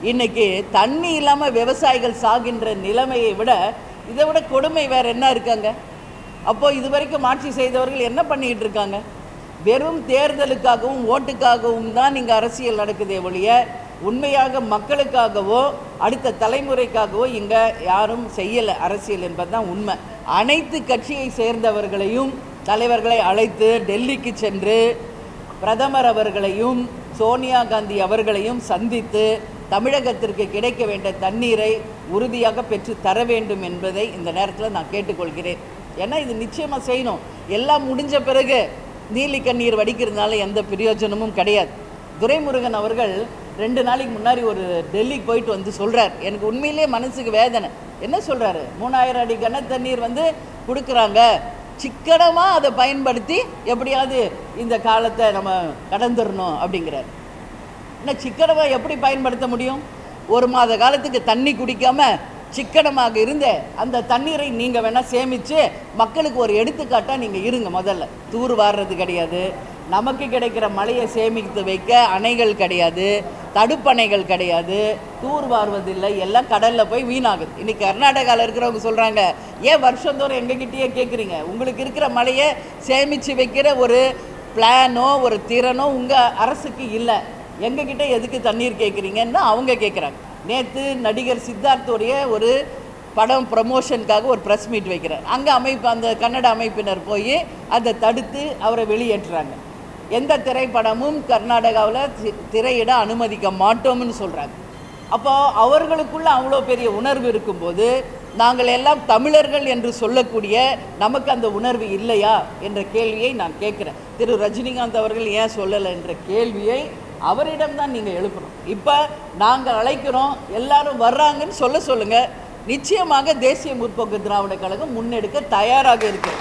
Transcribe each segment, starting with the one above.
இன்னைக்கு தண்ணி இல்லாமல் விவசாயிகள் சாகின்ற நிலைமையை விட இதை விட கொடுமை வேற என்ன இருக்காங்க அப்போ இதுவரைக்கும் ஆட்சி செய்தவர்கள் என்ன பண்ணிட்டு இருக்காங்க வெறும் தேர்தலுக்காகவும் ஓட்டுக்காகவும் தான் இங்கே அரசியல் நடக்குதே ஒழிய உண்மையாக மக்களுக்காகவோ அடுத்த தலைமுறைக்காகவோ இங்கே யாரும் செய்யலை அரசியல் என்பதுதான் உண்மை அனைத்து கட்சியை சேர்ந்தவர்களையும் தலைவர்களை அழைத்து டெல்லிக்கு சென்று பிரதமர் அவர்களையும் சோனியா காந்தி அவர்களையும் சந்தித்து தமிழகத்திற்கு கிடைக்க வேண்டிய தண்ணீரை உறுதியாக பெற்று தர வேண்டும் என்பதை இந்த நேரத்தில் நான் கேட்டுக்கொள்கிறேன் ஏன்னா இது நிச்சயமாக செய்யணும் எல்லாம் முடிஞ்ச பிறகு நீலி கண்ணீர் வடிக்கிறதுனால எந்த பிரயோஜனமும் கிடையாது துரைமுருகன் அவர்கள் ரெண்டு நாளைக்கு முன்னாடி ஒரு டெல்லிக்கு போயிட்டு வந்து சொல்கிறார் எனக்கு உண்மையிலேயே மனசுக்கு வேதனை என்ன சொல்கிறாரு மூணாயிரம் அடி கன தண்ணீர் வந்து கொடுக்குறாங்க சிக்கனமாக அதை பயன்படுத்தி எப்படியாவது இந்த காலத்தை நம்ம கடந்துடணும் அப்படிங்கிறார் என்ன சிக்கனமாக எப்படி பயன்படுத்த முடியும் ஒரு மாத காலத்துக்கு தண்ணி குடிக்காம சிக்கனமாக இருந்த அந்த தண்ணீரை நீங்கள் வேணால் சேமித்து மக்களுக்கு ஒரு எடுத்துக்காட்டாக நீங்கள் இருங்க முதல்ல தூர் வாடுறது கிடையாது நமக்கு கிடைக்கிற மழையை சேமித்து வைக்க அணைகள் கிடையாது தடுப்பணைகள் கிடையாது தூர் வாருவதில்லை எல்லாம் கடலில் போய் வீணாகுது இன்னைக்கு கர்நாடகாவில் இருக்கிறவங்க சொல்கிறாங்க ஏன் வருஷந்தோறும் எங்ககிட்டயே கேட்குறீங்க உங்களுக்கு இருக்கிற மழையை சேமித்து வைக்கிற ஒரு பிளானோ ஒரு திறனோ உங்கள் அரசுக்கு இல்லை எங்ககிட்ட எதுக்கு தண்ணீர் கேட்குறீங்கன்னு அவங்க கேட்குறாங்க நேற்று நடிகர் சித்தார்த்தோடைய ஒரு படம் ப்ரமோஷனுக்காக ஒரு ப்ரெஸ் மீட் வைக்கிறார் அங்கே அமைப்பு அந்த கன்னட அமைப்பினர் போய் அதை தடுத்து அவரை வெளியேற்றுறாங்க எந்த திரைப்படமும் கர்நாடகாவில் திரையிட அனுமதிக்க மாட்டோம்னு சொல்கிறாங்க அப்போ அவர்களுக்குள்ள அவ்வளோ பெரிய உணர்வு இருக்கும்போது நாங்கள் எல்லாம் தமிழர்கள் என்று சொல்லக்கூடிய நமக்கு அந்த உணர்வு இல்லையா என்ற கேள்வியை நான் கேட்குறேன் திரு ரஜினிகாந்த் அவர்கள் ஏன் சொல்லலை என்ற கேள்வியை அவரிடம் தான் நீங்கள் எழுப்பணும் இப்போ நாங்கள் அழைக்கிறோம் எல்லாரும் வர்றாங்கன்னு சொல்ல சொல்லுங்கள் நிச்சயமாக தேசிய முற்போக்கு திராவிட கழகம் முன்னெடுக்க தயாராக இருக்கு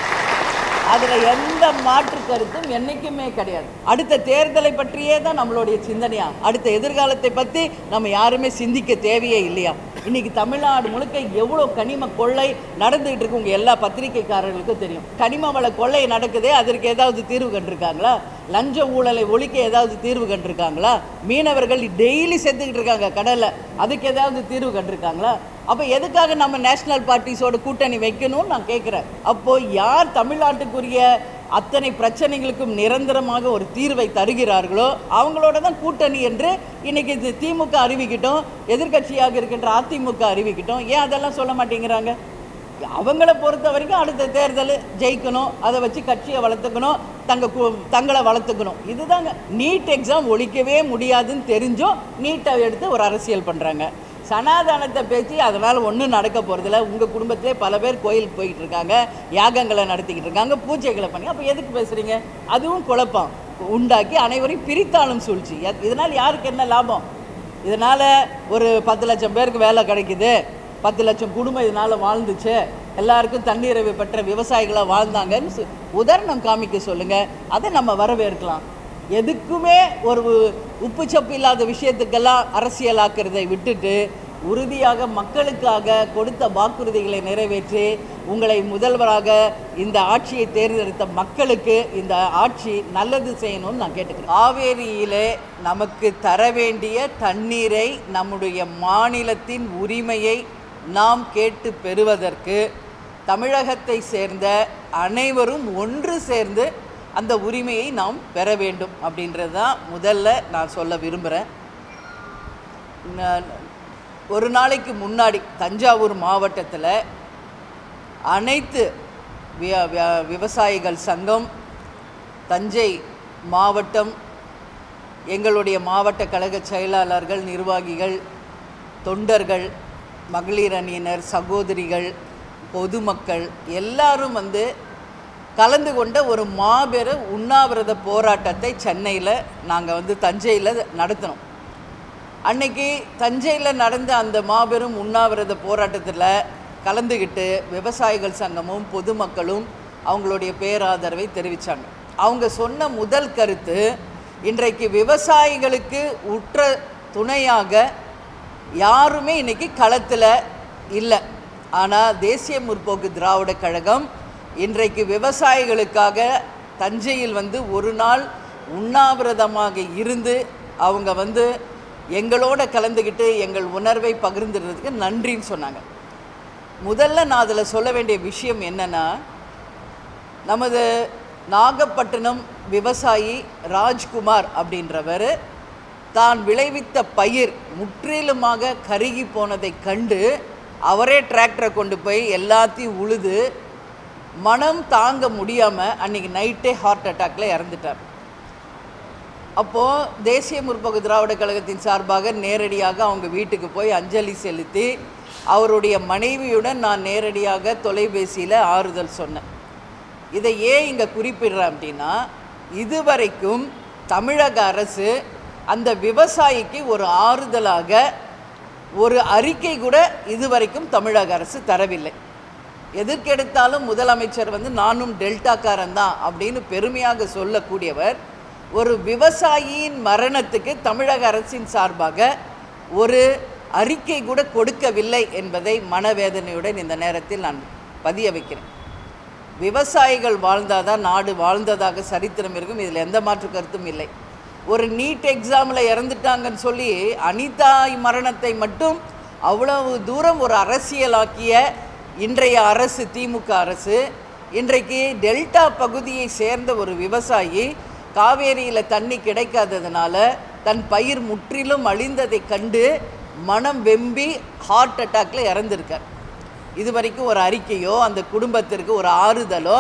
அதில் எந்த மாற்று கருத்தும் என்றைக்குமே கிடையாது அடுத்த தேர்தலை பற்றியே தான் நம்மளுடைய சிந்தனையா அடுத்த எதிர்காலத்தை பற்றி நம்ம யாருமே சிந்திக்க தேவையே இல்லையா இன்னைக்கு தமிழ்நாடு முழுக்க எவ்வளோ கனிம கொள்ளை நடந்துகிட்டு இருக்கு உங்கள் எல்லா பத்திரிகைக்காரர்களுக்கும் தெரியும் கனிம வள கொள்ளை நடக்குதே அதற்கு ஏதாவது தீர்வு கண்டிருக்காங்களா லஞ்ச ஊழலை ஒழிக்க ஏதாவது தீர்வு கண்டிருக்காங்களா மீனவர்கள் டெய்லி செத்துக்கிட்டு இருக்காங்க கடலில் அதுக்கு ஏதாவது தீர்வு கண்டிருக்காங்களா அப்போ எதுக்காக நம்ம நேஷனல் பார்ட்டிஸோட கூட்டணி வைக்கணும்னு நான் கேட்குறேன் அப்போ யார் தமிழ்நாட்டுக்குரிய அத்தனை பிரச்சனைகளுக்கும் நிரந்தரமாக ஒரு தீர்வை தருகிறார்களோ அவங்களோட தான் கூட்டணி என்று இன்னைக்கு இது திமுக அறிவிக்கட்டும் எதிர்க்கட்சியாக இருக்கின்ற அதிமுக அறிவிக்கட்டும் ஏன் அதெல்லாம் சொல்ல மாட்டேங்கிறாங்க அவங்கள பொறுத்த வரைக்கும் அடுத்த தேர்தல் ஜெயிக்கணும் அதை வச்சு கட்சியை வளர்த்துக்கணும் தங்க கு- தங்களை வளர்த்துக்கணும் இதுதாங்க நீட் எக்ஸாம் ஒழிக்கவே முடியாதுன்னு தெரிஞ்சும் நீட்டை எடுத்து ஒரு அரசியல் பண்ணுறாங்க சனாதனத்தை பேசி அதனால் ஒன்றும் நடக்க போகிறதில்ல உங்கள் குடும்பத்திலே பல பேர் கோயிலுக்கு போய்கிட்டு இருக்காங்க யாகங்களை நடத்திக்கிட்டு இருக்காங்க பூஜைகளை பண்ணி அப்போ எதுக்கு பேசுகிறீங்க அதுவும் குழப்பம் உண்டாக்கி அனைவரையும் பிரித்தாலும் சூழ்ச்சி எத்- இதனால் யாருக்கு என்ன லாபம் இதனால் ஒரு பத்து லட்சம் பேருக்கு வேலை கிடைக்குது பத்து லட்சம் குடும்பம் இதனால் வாழ்ந்துச்சு எல்லாருக்கும் தண்ணீரை பெற்ற விவசாயிகளாக வாழ்ந்தாங்கன்னு சொ- உதாரணம் காமிக்க சொல்லுங்கள் அதை நம்ம வரவேற்கலாம் எதுக்குமே ஒரு உப்பு சப்பு இல்லாத விஷயத்துக்கெல்லாம் அரசியலாக்குறதை விட்டுட்டு உறுதியாக மக்களுக்காக கொடுத்த வாக்குறுதிகளை நிறைவேற்றி உங்களை முதல்வராக இந்த ஆட்சியை தேர்ந்தெடுத்த மக்களுக்கு இந்த ஆட்சி நல்லது செய்யணும்னு நான் கேட்டுக்கிறேன் காவேரியிலே நமக்கு தர வேண்டிய தண்ணீரை நம்முடைய மாநிலத்தின் உரிமையை நாம் கேட்டு பெறுவதற்கு தமிழகத்தை சேர்ந்த அனைவரும் ஒன்று சேர்ந்து அந்த உரிமையை நாம் பெற வேண்டும் அப்படின்றது தான் முதல்ல நான் சொல்ல விரும்புகிறேன் ஒரு நாளைக்கு முன்னாடி தஞ்சாவூர் மாவட்டத்தில் அனைத்து விய- விய- விவசாயிகள் சங்கம் தஞ்சை மாவட்டம் எங்களுடைய மாவட்ட கழக செயலாளர்கள் நிர்வாகிகள் தொண்டர்கள் மகளிர் அணியினர் சகோதரிகள் பொதுமக்கள் எல்லாரும் வந்து கலந்து கொண்ட ஒரு மாபெரும் உண்ணாவிரத போராட்டத்தை சென்னையில் நாங்கள் வந்து தஞ்சையில் நடத்தினோம் அன்னைக்கு தஞ்சையில் நடந்த அந்த மாபெரும் உண்ணாவிரத போராட்டத்தில் கலந்துக்கிட்டு விவசாயிகள் சங்கமும் பொதுமக்களும் அவங்களுடைய பேராதரவை தெரிவித்தாங்க அவங்க சொன்ன முதல் கருத்து இன்றைக்கு விவசாயிகளுக்கு உற்ற துணையாக யாருமே இன்னைக்கு களத்தில் இல்லை ஆனால் தேசிய முற்போக்கு திராவிட கழகம் இன்றைக்கு விவசாயிகளுக்காக தஞ்சையில் வந்து ஒரு நாள் உண்ணாவிரதமாக இருந்து அவங்க வந்து எங்களோட கலந்துக்கிட்டு எங்கள் உணர்வை பகிர்ந்துடுறதுக்கு நன்றின்னு சொன்னாங்க முதல்ல நான் அதில் சொல்ல வேண்டிய விஷயம் என்னன்னா நமது நாகப்பட்டினம் விவசாயி ராஜ்குமார் அப்படின்றவர் தான் விளைவித்த பயிர் முற்றிலுமாக கருகி போனதை கண்டு அவரே டிராக்டரை கொண்டு போய் எல்லாத்தையும் உழுது மனம் தாங்க முடியாமல் அன்னைக்கு நைட்டே ஹார்ட் அட்டாக்ல இறந்துட்டார் அப்போது தேசிய முற்போக்கு திராவிட கழகத்தின் சார்பாக நேரடியாக அவங்க வீட்டுக்கு போய் அஞ்சலி செலுத்தி அவருடைய மனைவியுடன் நான் நேரடியாக தொலைபேசியில் ஆறுதல் சொன்னேன் இதை ஏன் இங்கே குறிப்பிடுறேன் அப்படின்னா இதுவரைக்கும் தமிழக அரசு அந்த விவசாயிக்கு ஒரு ஆறுதலாக ஒரு அறிக்கை கூட இதுவரைக்கும் தமிழக அரசு தரவில்லை எதற்கெடுத்தாலும் முதலமைச்சர் வந்து நானும் டெல்டாக்காரன் தான் அப்படின்னு பெருமையாக சொல்லக்கூடியவர் ஒரு விவசாயியின் மரணத்துக்கு தமிழக அரசின் சார்பாக ஒரு அறிக்கை கூட கொடுக்கவில்லை என்பதை மனவேதனையுடன் இந்த நேரத்தில் நான் பதிய வைக்கிறேன் விவசாயிகள் வாழ்ந்தாதான் நாடு வாழ்ந்ததாக சரித்திரம் இருக்கும் இதில் எந்த மாற்று கருத்தும் இல்லை ஒரு நீட் எக்ஸாமில் இறந்துட்டாங்கன்னு சொல்லி அனிதா மரணத்தை மட்டும் அவ்வளவு தூரம் ஒரு அரசியலாக்கிய இன்றைய அரசு திமுக அரசு இன்றைக்கு டெல்டா பகுதியை சேர்ந்த ஒரு விவசாயி காவேரியில் தண்ணி கிடைக்காததுனால தன் பயிர் முற்றிலும் அழிந்ததை கண்டு மனம் வெம்பி ஹார்ட் அட்டாக்ல இறந்திருக்கார் இது வரைக்கும் ஒரு அறிக்கையோ அந்த குடும்பத்திற்கு ஒரு ஆறுதலோ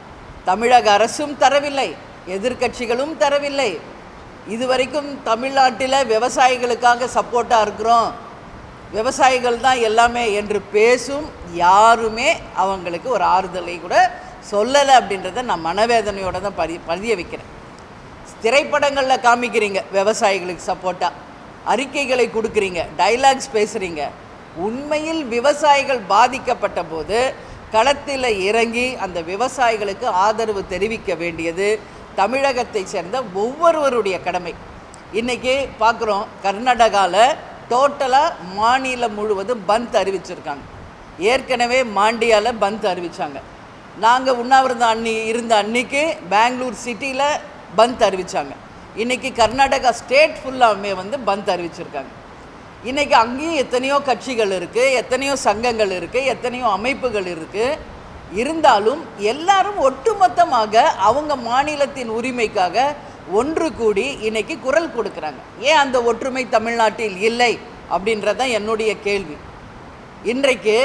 தமிழக அரசும் தரவில்லை எதிர்க்கட்சிகளும் தரவில்லை இதுவரைக்கும் தமிழ்நாட்டில் விவசாயிகளுக்காக சப்போர்ட்டாக இருக்கிறோம் விவசாயிகள் தான் எல்லாமே என்று பேசும் யாருமே அவங்களுக்கு ஒரு ஆறுதலை கூட சொல்லலை அப்படின்றத நான் மனவேதனையோட தான் பதி பதிய வைக்கிறேன் திரைப்படங்களில் காமிக்கிறீங்க விவசாயிகளுக்கு சப்போர்ட்டாக அறிக்கைகளை கொடுக்குறீங்க டைலாக்ஸ் பேசுகிறீங்க உண்மையில் விவசாயிகள் பாதிக்கப்பட்ட போது களத்தில் இறங்கி அந்த விவசாயிகளுக்கு ஆதரவு தெரிவிக்க வேண்டியது தமிழகத்தை சேர்ந்த ஒவ்வொருவருடைய கடமை இன்றைக்கி பார்க்குறோம் கர்நாடகாவில் டோட்டலாக மாநிலம் முழுவதும் பந்த் அறிவிச்சிருக்காங்க ஏற்கனவே மாண்டியாவில் பந்த் அறிவித்தாங்க நாங்கள் உண்ணாவிரதம் அன்னி இருந்த அன்னைக்கு பெங்களூர் சிட்டியில் பந்த் அறிவித்தாங்க இன்றைக்கி கர்நாடகா ஸ்டேட் ஃபுல்லாமே வந்து பந்த் அறிவிச்சிருக்காங்க இன்றைக்கி அங்கேயும் எத்தனையோ கட்சிகள் இருக்குது எத்தனையோ சங்கங்கள் இருக்குது எத்தனையோ அமைப்புகள் இருக்குது இருந்தாலும் எல்லாரும் ஒட்டுமொத்தமாக அவங்க மாநிலத்தின் உரிமைக்காக ஒன்று கூடி இன்னைக்கு குரல் கொடுக்குறாங்க ஏன் அந்த ஒற்றுமை தமிழ்நாட்டில் இல்லை அப்படின்றது தான் என்னுடைய கேள்வி இன்றைக்கு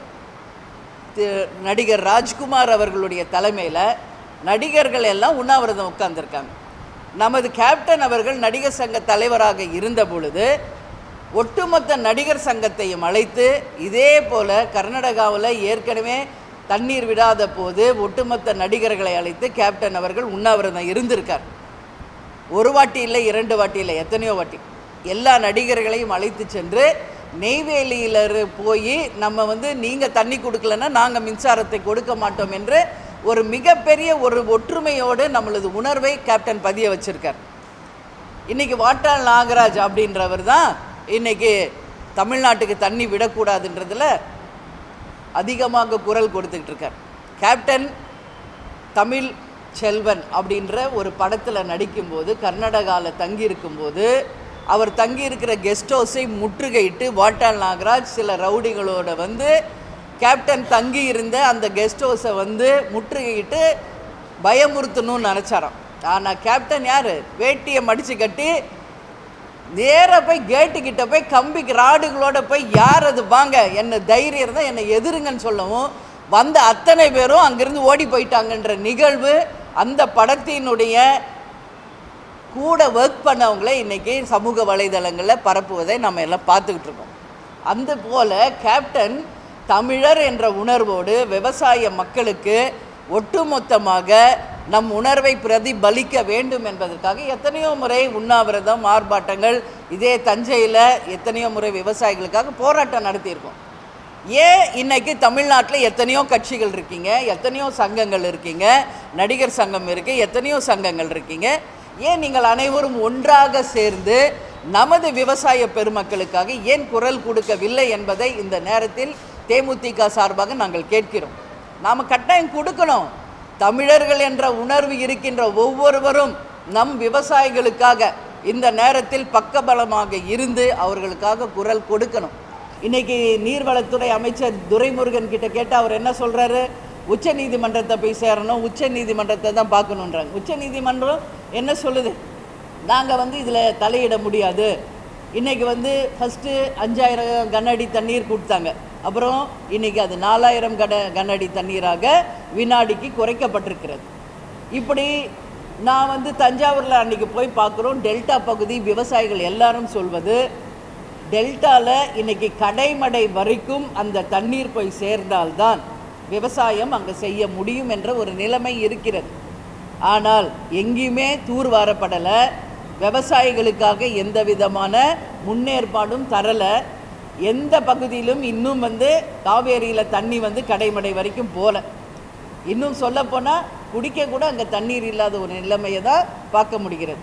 தி- நடிகர் ராஜ்குமார் அவர்களுடைய தலைமையில் நடிகர்கள் எல்லாம் உண்ணாவிரதம் உட்கார்ந்திருக்காங்க நமது கேப்டன் அவர்கள் நடிகர் சங்க தலைவராக இருந்த பொழுது ஒட்டுமொத்த நடிகர் சங்கத்தையும் அழைத்து இதே போல கர்நாடகாவில் ஏற்கனவே தண்ணீர் விடாத போது ஒட்டுமொத்த நடிகர்களை அழைத்து கேப்டன் அவர்கள் உண்ணாவிரதம் இருந்திருக்கார் ஒரு வாட்டி இல்லை இரண்டு வாட்டி இல்லை எத்தனையோ வாட்டி எல்லா நடிகர்களையும் அழைத்து சென்று நெய்வேலியில் இரு- போய் நம்ம வந்து நீங்கள் தண்ணி கொடுக்கலன்னா நாங்கள் மின்சாரத்தை கொடுக்க மாட்டோம் என்று ஒரு மிகப்பெரிய ஒரு ஒற்றுமையோடு நம்மளது உணர்வை கேப்டன் பதிய வச்சிருக்கார் இன்னைக்கு வாட்டாள் நாகராஜ் அப்படின்றவர் தான் இன்னைக்கு தமிழ்நாட்டுக்கு தண்ணி விடக்கூடாதுன்றதுல அதிகமாக குரல் கொடுத்துக்கிட்டு இருக்கார் கேப்டன் தமிழ் செல்வன் அப்படின்ற ஒரு படத்தில் நடிக்கும்போது கர்நாடகாவில் தங்கியிருக்கும்போது அவர் தங்கியிருக்கிற கெஸ்ட் ஹவுஸை முற்றுகையிட்டு வாட்டாள் நாகராஜ் சில ரவுடிகளோட வந்து கேப்டன் தங்கி இருந்த அந்த கெஸ்ட் ஹவுஸை வந்து முற்றுகையிட்டு பயமுறுத்தணும்னு நினச்சாராம் ஆனால் கேப்டன் யார் வேட்டியை மடித்து கட்டி நேராக போய் கேட்டு கிட்ட போய் கம்பிக்கு ராடுகளோட போய் யார் அது வாங்க என்ன தைரியம் இருந்தால் என்னை எதிருங்கன்னு சொல்லவும் வந்த அத்தனை பேரும் அங்கிருந்து ஓடி போயிட்டாங்கன்ற நிகழ்வு அந்த படத்தினுடைய கூட ஒர்க் பண்ணவங்களே இன்னைக்கு சமூக வலைதளங்களில் பரப்புவதை நம்ம எல்லாம் பார்த்துக்கிட்டு இருக்கோம் அந்த போல கேப்டன் தமிழர் என்ற உணர்வோடு விவசாய மக்களுக்கு ஒட்டுமொத்தமாக நம் உணர்வை பிரதிபலிக்க வேண்டும் என்பதற்காக எத்தனையோ முறை உண்ணாவிரதம் ஆர்ப்பாட்டங்கள் இதே தஞ்சையில் எத்தனையோ முறை விவசாயிகளுக்காக போராட்டம் நடத்தியிருக்கோம் ஏன் இன்னைக்கு தமிழ்நாட்டில் எத்தனையோ கட்சிகள் இருக்கீங்க எத்தனையோ சங்கங்கள் இருக்கீங்க நடிகர் சங்கம் இருக்குது எத்தனையோ சங்கங்கள் இருக்கீங்க ஏன் நீங்கள் அனைவரும் ஒன்றாக சேர்ந்து நமது விவசாய பெருமக்களுக்காக ஏன் குரல் கொடுக்கவில்லை என்பதை இந்த நேரத்தில் தேமுதிக சார்பாக நாங்கள் கேட்கிறோம் நாம் கட்டாயம் கொடுக்கணும் தமிழர்கள் என்ற உணர்வு இருக்கின்ற ஒவ்வொருவரும் நம் விவசாயிகளுக்காக இந்த நேரத்தில் பக்கபலமாக இருந்து அவர்களுக்காக குரல் கொடுக்கணும் இன்னைக்கு நீர்வளத்துறை அமைச்சர் துரைமுருகன் கிட்ட கேட்டால் அவர் என்ன சொல்றாரு உச்ச நீதிமன்றத்தை போய் சேரணும் உச்ச நீதிமன்றத்தை தான் பார்க்கணுன்றாங்க உச்ச நீதிமன்றம் என்ன சொல்லுது நாங்கள் வந்து இதில் தலையிட முடியாது இன்னைக்கு வந்து ஃபஸ்ட்டு அஞ்சாயிரம் கனஅடி தண்ணீர் கொடுத்தாங்க அப்புறம் இன்னைக்கு அது நாலாயிரம் கன கனஅடி தண்ணீராக வினாடிக்கு குறைக்கப்பட்டிருக்கிறது இப்படி நான் வந்து தஞ்சாவூரில் அன்னைக்கு போய் பார்க்குறோம் டெல்டா பகுதி விவசாயிகள் எல்லாரும் சொல்வது டெல்டாவில் இன்னைக்கு கடைமடை வரைக்கும் அந்த தண்ணீர் போய் சேர்ந்தால்தான் விவசாயம் அங்கே செய்ய முடியும் என்ற ஒரு நிலைமை இருக்கிறது ஆனால் எங்கேயுமே தூர்வாரப்படலை விவசாயிகளுக்காக எந்த விதமான முன்னேற்பாடும் தரலை எந்த பகுதியிலும் இன்னும் வந்து காவேரியில் தண்ணி வந்து கடைமடை வரைக்கும் போகல இன்னும் சொல்லப்போனால் குடிக்க கூட அங்கே தண்ணீர் இல்லாத ஒரு நிலைமையை தான் பார்க்க முடிகிறது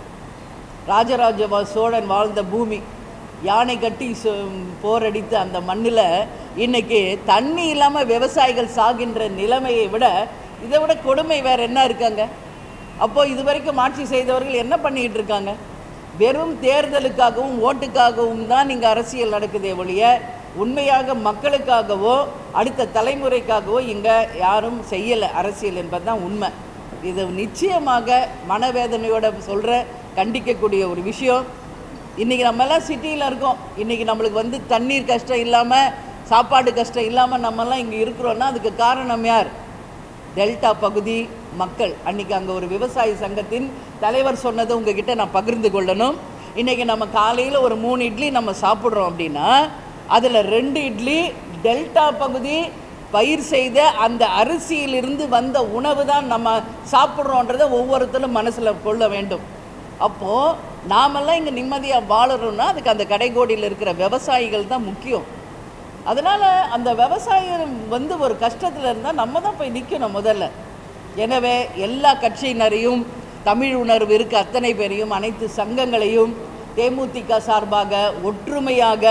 ராஜராஜ வா- சோழன் வாழ்ந்த பூமி யானை கட்டி சு- போரடித்த அந்த மண்ணில் இன்னைக்கு தண்ணி இல்லாமல் விவசாயிகள் சாகின்ற நிலைமையை விட இதை விட கொடுமை வேற என்ன இருக்காங்க அப்போ இதுவரைக்கும் ஆட்சி செய்தவர்கள் என்ன பண்ணிட்டு இருக்காங்க வெறும் தேர்தலுக்காகவும் ஓட்டுக்காகவும் தான் இங்கே அரசியல் நடக்குதே ஒழிய உண்மையாக மக்களுக்காகவோ அடுத்த தலைமுறைக்காகவோ இங்கே யாரும் செய்யலை அரசியல் என்பது தான் உண்மை இது நிச்சயமாக மனவேதனையோட சொல்கிற கண்டிக்கக்கூடிய ஒரு விஷயம் இன்றைக்கி நம்மெல்லாம் சிட்டியில் இருக்கோம் இன்றைக்கி நம்மளுக்கு வந்து தண்ணீர் கஷ்டம் இல்லாமல் சாப்பாடு கஷ்டம் இல்லாமல் நம்மெல்லாம் இங்கே இருக்கிறோன்னா அதுக்கு காரணம் யார் டெல்டா பகுதி மக்கள் அன்னைக்கு அங்கே ஒரு விவசாய சங்கத்தின் தலைவர் சொன்னதை உங்ககிட்ட நான் பகிர்ந்து கொள்ளணும் இன்றைக்கி நம்ம காலையில் ஒரு மூணு இட்லி நம்ம சாப்பிட்றோம் அப்படின்னா அதில் ரெண்டு இட்லி டெல்டா பகுதி பயிர் செய்த அந்த அரிசியிலிருந்து வந்த உணவு தான் நம்ம சாப்பிட்றோன்றதை ஒவ்வொருத்தரும் மனசில் கொள்ள வேண்டும் அப்போது நாமெல்லாம் இங்கே நிம்மதியாக வாழறோம்னா அதுக்கு அந்த கடைகோடியில் இருக்கிற விவசாயிகள் தான் முக்கியம் அதனால் அந்த விவசாயம் வந்து ஒரு கஷ்டத்தில் இருந்தால் நம்ம தான் போய் நிற்கணும் முதல்ல எனவே எல்லா கட்சியினரையும் தமிழ் உணர்வு இருக்க அத்தனை பேரையும் அனைத்து சங்கங்களையும் தேமுதிக சார்பாக ஒற்றுமையாக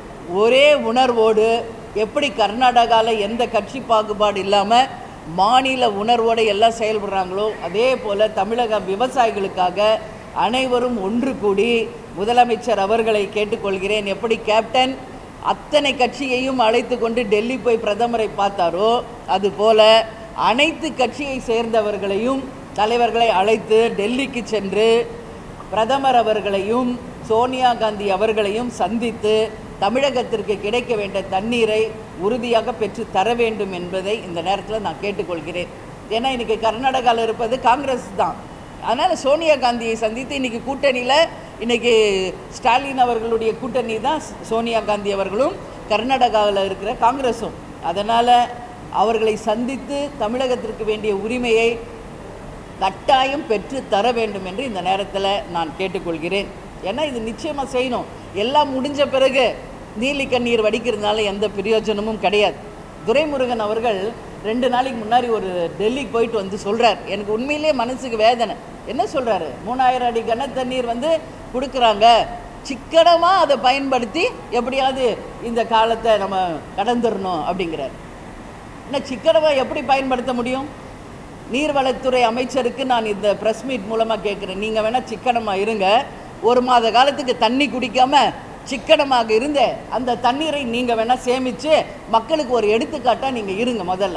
ஒரே உணர்வோடு எப்படி கர்நாடகாவில் எந்த கட்சி பாகுபாடு இல்லாமல் மாநில உணர்வோடு எல்லாம் செயல்படுறாங்களோ அதே போல் தமிழக விவசாயிகளுக்காக அனைவரும் ஒன்று கூடி முதலமைச்சர் அவர்களை கேட்டுக்கொள்கிறேன் எப்படி கேப்டன் அத்தனை கட்சியையும் அழைத்து கொண்டு டெல்லி போய் பிரதமரை பார்த்தாரோ அதுபோல அனைத்து கட்சியை சேர்ந்தவர்களையும் தலைவர்களை அழைத்து டெல்லிக்கு சென்று பிரதமர் அவர்களையும் சோனியா காந்தி அவர்களையும் சந்தித்து தமிழகத்திற்கு கிடைக்க வேண்டிய தண்ணீரை உறுதியாக பெற்று தர வேண்டும் என்பதை இந்த நேரத்தில் நான் கேட்டுக்கொள்கிறேன் ஏன்னா இன்னைக்கு கர்நாடகாவில் இருப்பது காங்கிரஸ் தான் அதனால் சோனியா காந்தியை சந்தித்து இன்னைக்கு கூட்டணியில் இன்னைக்கு ஸ்டாலின் அவர்களுடைய கூட்டணி தான் சோனியா காந்தி அவர்களும் கர்நாடகாவில் இருக்கிற காங்கிரஸும் அதனால் அவர்களை சந்தித்து தமிழகத்திற்கு வேண்டிய உரிமையை கட்டாயம் பெற்று தர வேண்டும் என்று இந்த நேரத்தில் நான் கேட்டுக்கொள்கிறேன் ஏன்னா இது நிச்சயமாக செய்யணும் எல்லாம் முடிஞ்ச பிறகு நீலி கண்ணீர் வடிக்கிறதுனால எந்த பிரயோஜனமும் கிடையாது துரைமுருகன் அவர்கள் ரெண்டு நாளைக்கு முன்னாடி ஒரு டெல்லிக்கு போயிட்டு வந்து சொல்கிறார் எனக்கு உண்மையிலேயே மனசுக்கு வேதனை என்ன சொல்கிறாரு மூணாயிரம் அடி கன தண்ணீர் வந்து கொடுக்குறாங்க சிக்கனமாக அதை பயன்படுத்தி எப்படியாவது இந்த காலத்தை நம்ம கடந்துடணும் அப்படிங்கிறார் என்ன சிக்கனமாக எப்படி பயன்படுத்த முடியும் நீர்வளத்துறை அமைச்சருக்கு நான் இந்த ப்ரெஸ் மீட் மூலமாக கேட்குறேன் நீங்கள் வேணால் சிக்கனமாக இருங்க ஒரு மாத காலத்துக்கு தண்ணி குடிக்காம சிக்கனமாக இருந்த அந்த தண்ணீரை நீங்கள் வேணால் சேமித்து மக்களுக்கு ஒரு எடுத்துக்காட்டாக நீங்கள் இருங்க முதல்ல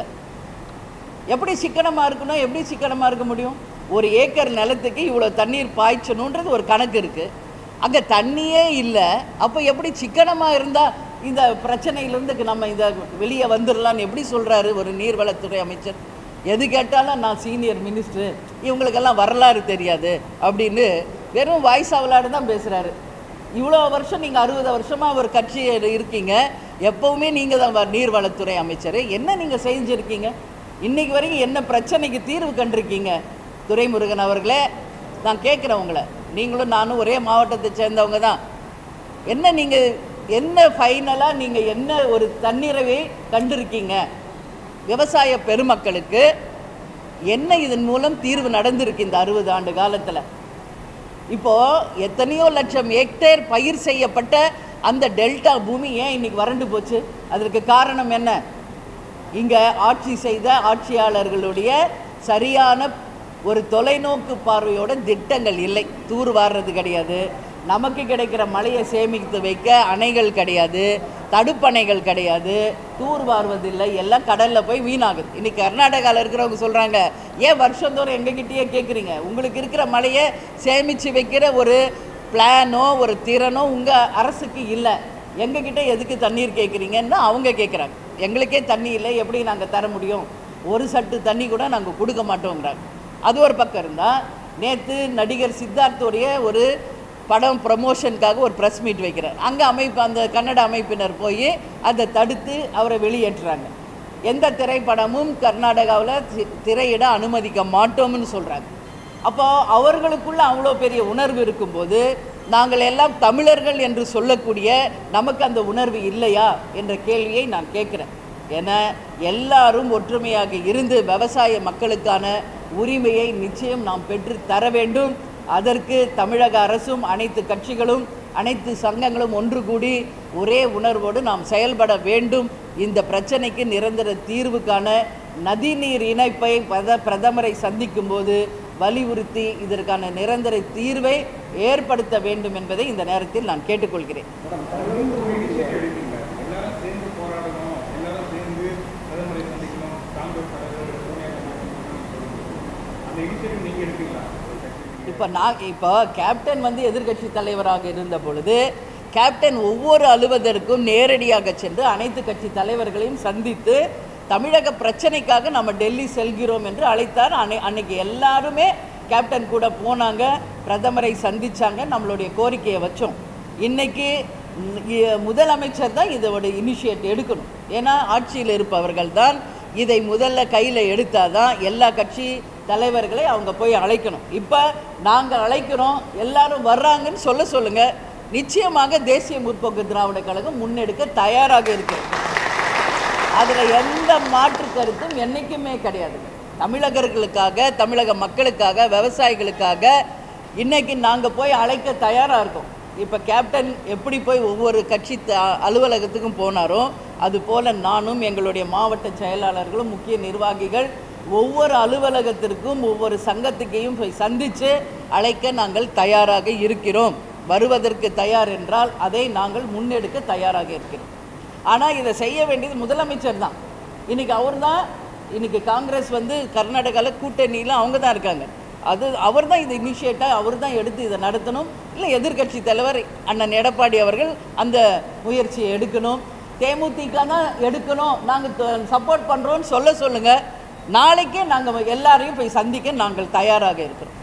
எப்படி சிக்கனமாக இருக்கணும் எப்படி சிக்கனமாக இருக்க முடியும் ஒரு ஏக்கர் நிலத்துக்கு இவ்வளோ தண்ணீர் பாய்ச்சணுன்றது ஒரு கணக்கு இருக்குது அங்கே தண்ணியே இல்லை அப்போ எப்படி சிக்கனமாக இருந்தால் இந்த பிரச்சனையிலேருந்து நம்ம இந்த வெளியே வந்துடலான்னு எப்படி சொல்கிறாரு ஒரு நீர்வளத்துறை அமைச்சர் எது கேட்டாலும் நான் சீனியர் மினிஸ்டர் இவங்களுக்கெல்லாம் வரலாறு தெரியாது அப்படின்னு வெறும் வாய்ஸ் அவலாடு தான் பேசுகிறாரு இவ்வளோ வருஷம் நீங்கள் அறுபது வருஷமாக ஒரு கட்சியில் இருக்கீங்க எப்போவுமே நீங்கள் தான் வ- நீர்வளத்துறை அமைச்சர் என்ன நீங்கள் செஞ்சுருக்கீங்க இன்னைக்கு வரைக்கும் என்ன பிரச்சனைக்கு தீர்வு கண்டிருக்கீங்க துரைமுருகன் அவர்களே நான் கேட்குறேன் உங்களை நீங்களும் நானும் ஒரே மாவட்டத்தை சேர்ந்தவங்க தான் என்ன நீங்கள் என்ன ஃபைனலாக நீங்கள் என்ன ஒரு தன்னிறைவை கண்டிருக்கீங்க விவசாய பெருமக்களுக்கு என்ன இதன் மூலம் தீர்வு நடந்திருக்கு இந்த அறுபது ஆண்டு காலத்தில் இப்போ எத்தனையோ லட்சம் ஹெக்டேர் பயிர் செய்யப்பட்ட அந்த டெல்டா பூமி ஏன் இன்னைக்கு வறண்டு போச்சு அதற்கு காரணம் என்ன இங்கே ஆட்சி செய்த ஆட்சியாளர்களுடைய சரியான ஒரு தொலைநோக்கு பார்வையோட திட்டங்கள் இல்லை தூர் வாடுறது கிடையாது நமக்கு கிடைக்கிற மழையை சேமித்து வைக்க அணைகள் கிடையாது தடுப்பணைகள் கிடையாது தூர் வாருவதில்லை எல்லாம் கடலில் போய் வீணாகுது இன்னைக்கு கர்நாடகாவில் இருக்கிறவங்க சொல்கிறாங்க ஏன் வருஷந்தோறும் எங்ககிட்டயே கேட்குறீங்க உங்களுக்கு இருக்கிற மழையை சேமித்து வைக்கிற ஒரு பிளானோ ஒரு திறனோ உங்கள் அரசுக்கு இல்லை எங்ககிட்ட எதுக்கு தண்ணீர் கேட்குறீங்கன்னா அவங்க கேட்குறாங்க எங்களுக்கே தண்ணி இல்லை எப்படி நாங்கள் தர முடியும் ஒரு சட்டு தண்ணி கூட நாங்கள் கொடுக்க மாட்டோங்கிறாங்க அது ஒரு பக்கம் இருந்தால் நேற்று நடிகர் சித்தார்த்தோடைய ஒரு படம் ப்ரமோஷனுக்காக ஒரு ப்ரெஸ் மீட் வைக்கிறார் அங்கே அமைப்பு அந்த கன்னட அமைப்பினர் போய் அதை தடுத்து அவரை வெளியேற்றுறாங்க எந்த திரைப்படமும் கர்நாடகாவில் தி- திரையிட அனுமதிக்க மாட்டோம்னு சொல்கிறாங்க அப்போ அவர்களுக்குள்ள அவ்வளோ பெரிய உணர்வு இருக்கும்போது நாங்கள் எல்லாம் தமிழர்கள் என்று சொல்லக்கூடிய நமக்கு அந்த உணர்வு இல்லையா என்ற கேள்வியை நான் கேட்குறேன் ஏன்னா எல்லாரும் ஒற்றுமையாக இருந்து விவசாய மக்களுக்கான உரிமையை நிச்சயம் நாம் பெற்று தர வேண்டும் அதற்கு தமிழக அரசும் அனைத்து கட்சிகளும் அனைத்து சங்கங்களும் ஒன்று கூடி ஒரே உணர்வோடு நாம் செயல்பட வேண்டும் இந்த பிரச்சனைக்கு நிரந்தர தீர்வுக்கான நதிநீர் இணைப்பை பிரத பிரதமரை சந்திக்கும் போது வலியுறுத்தி இதற்கான நிரந்தர தீர்வை ஏற்படுத்த வேண்டும் என்பதை இந்த நேரத்தில் நான் கேட்டுக்கொள்கிறேன் நீங்க ஒரு இனிஷியேட்டிவ் எடுப்பீங்க எல்லாரும் சேர்ந்து போராடணும் எல்லாரும் சேர்ந்து பிரதமரை சந்திக்கணும் காங்கிரஸ் தலைவர் சோனியா காந்தி சந்திக்கணும். அந்த இனிஷியேட்டிவ் நீங்க எடுப்பீங்களா ஒரு கட்சி இப்போ நான் இப்போ கேப்டன் வந்து எதிர்க்கட்சி தலைவராக இருந்த பொழுது கேப்டன் ஒவ்வொரு அலுவலருக்கும் நேரடியாக சென்று அனைத்து கட்சி தலைவர்களையும் சந்தித்து தமிழக பிரச்சனைக்காக நம்ம டெல்லி செல்கிறோம் என்று அழைத்தார் அன்னை அன்னைக்கு எல்லாருமே கேப்டன் கூட போனாங்க பிரதமரை சந்திச்சாங்க நம்மளுடைய கோரிக்கையை வச்சோம் இன்னைக்கு ம், இ- முதலமைச்சர் தான் இதோட இனிஷியேட் எடுக்கணும் ஏன்னா ஆட்சியில் இருப்பவர்கள் தான் இதை முதல்ல கையில் எடுத்தாதான் எல்லா கட்சி தலைவர்களை அவங்க போய் அழைக்கணும் இப்போ நாங்கள் அழைக்கிறோம் எல்லாரும் வர்றாங்கன்னு சொல்ல சொல்லுங்க நிச்சயமாக தேசிய முற்போக்கு திராவிட கழகம் முன்னெடுக்க தயாராக இருக்கு அதில் எந்த மாற்று கருத்தும் என்றைக்குமே கிடையாது தமிழகர்களுக்காக தமிழக மக்களுக்காக விவசாயிகளுக்காக இன்னைக்கு நாங்கள் போய் அழைக்க தயாராக இருக்கோம் இப்போ கேப்டன் எப்படி போய் ஒவ்வொரு கட்சி த அலுவலகத்துக்கும் போனாரோ அது போல் நானும் எங்களுடைய மாவட்ட செயலாளர்களும் முக்கிய நிர்வாகிகள் ஒவ்வொரு அலுவலகத்திற்கும் ஒவ்வொரு சங்கத்துக்கையும் போய் சந்தித்து அழைக்க நாங்கள் தயாராக இருக்கிறோம் வருவதற்கு தயார் என்றால் அதை நாங்கள் முன்னெடுக்க தயாராக இருக்கிறோம் ஆனால் இதை செய்ய வேண்டியது முதலமைச்சர் தான் இன்னைக்கு அவர் தான் இன்னைக்கு காங்கிரஸ் வந்து கர்நாடகாவில் கூட்டணியில் அவங்க தான் இருக்காங்க அது அவர் தான் இதை இனிஷியேட்டாக அவர் தான் எடுத்து இதை நடத்தணும் இல்லை எதிர்க்கட்சி தலைவர் அண்ணன் எடப்பாடி அவர்கள் அந்த முயற்சியை எடுக்கணும் தேமுதிக தான் எடுக்கணும் நாங்கள் சப்போர்ட் பண்ணுறோன்னு சொல்ல சொல்லுங்கள் நாளைக்கே நாங்கள் எல்லாரையும் போய் சந்திக்க நாங்கள் தயாராக இருக்கிறோம்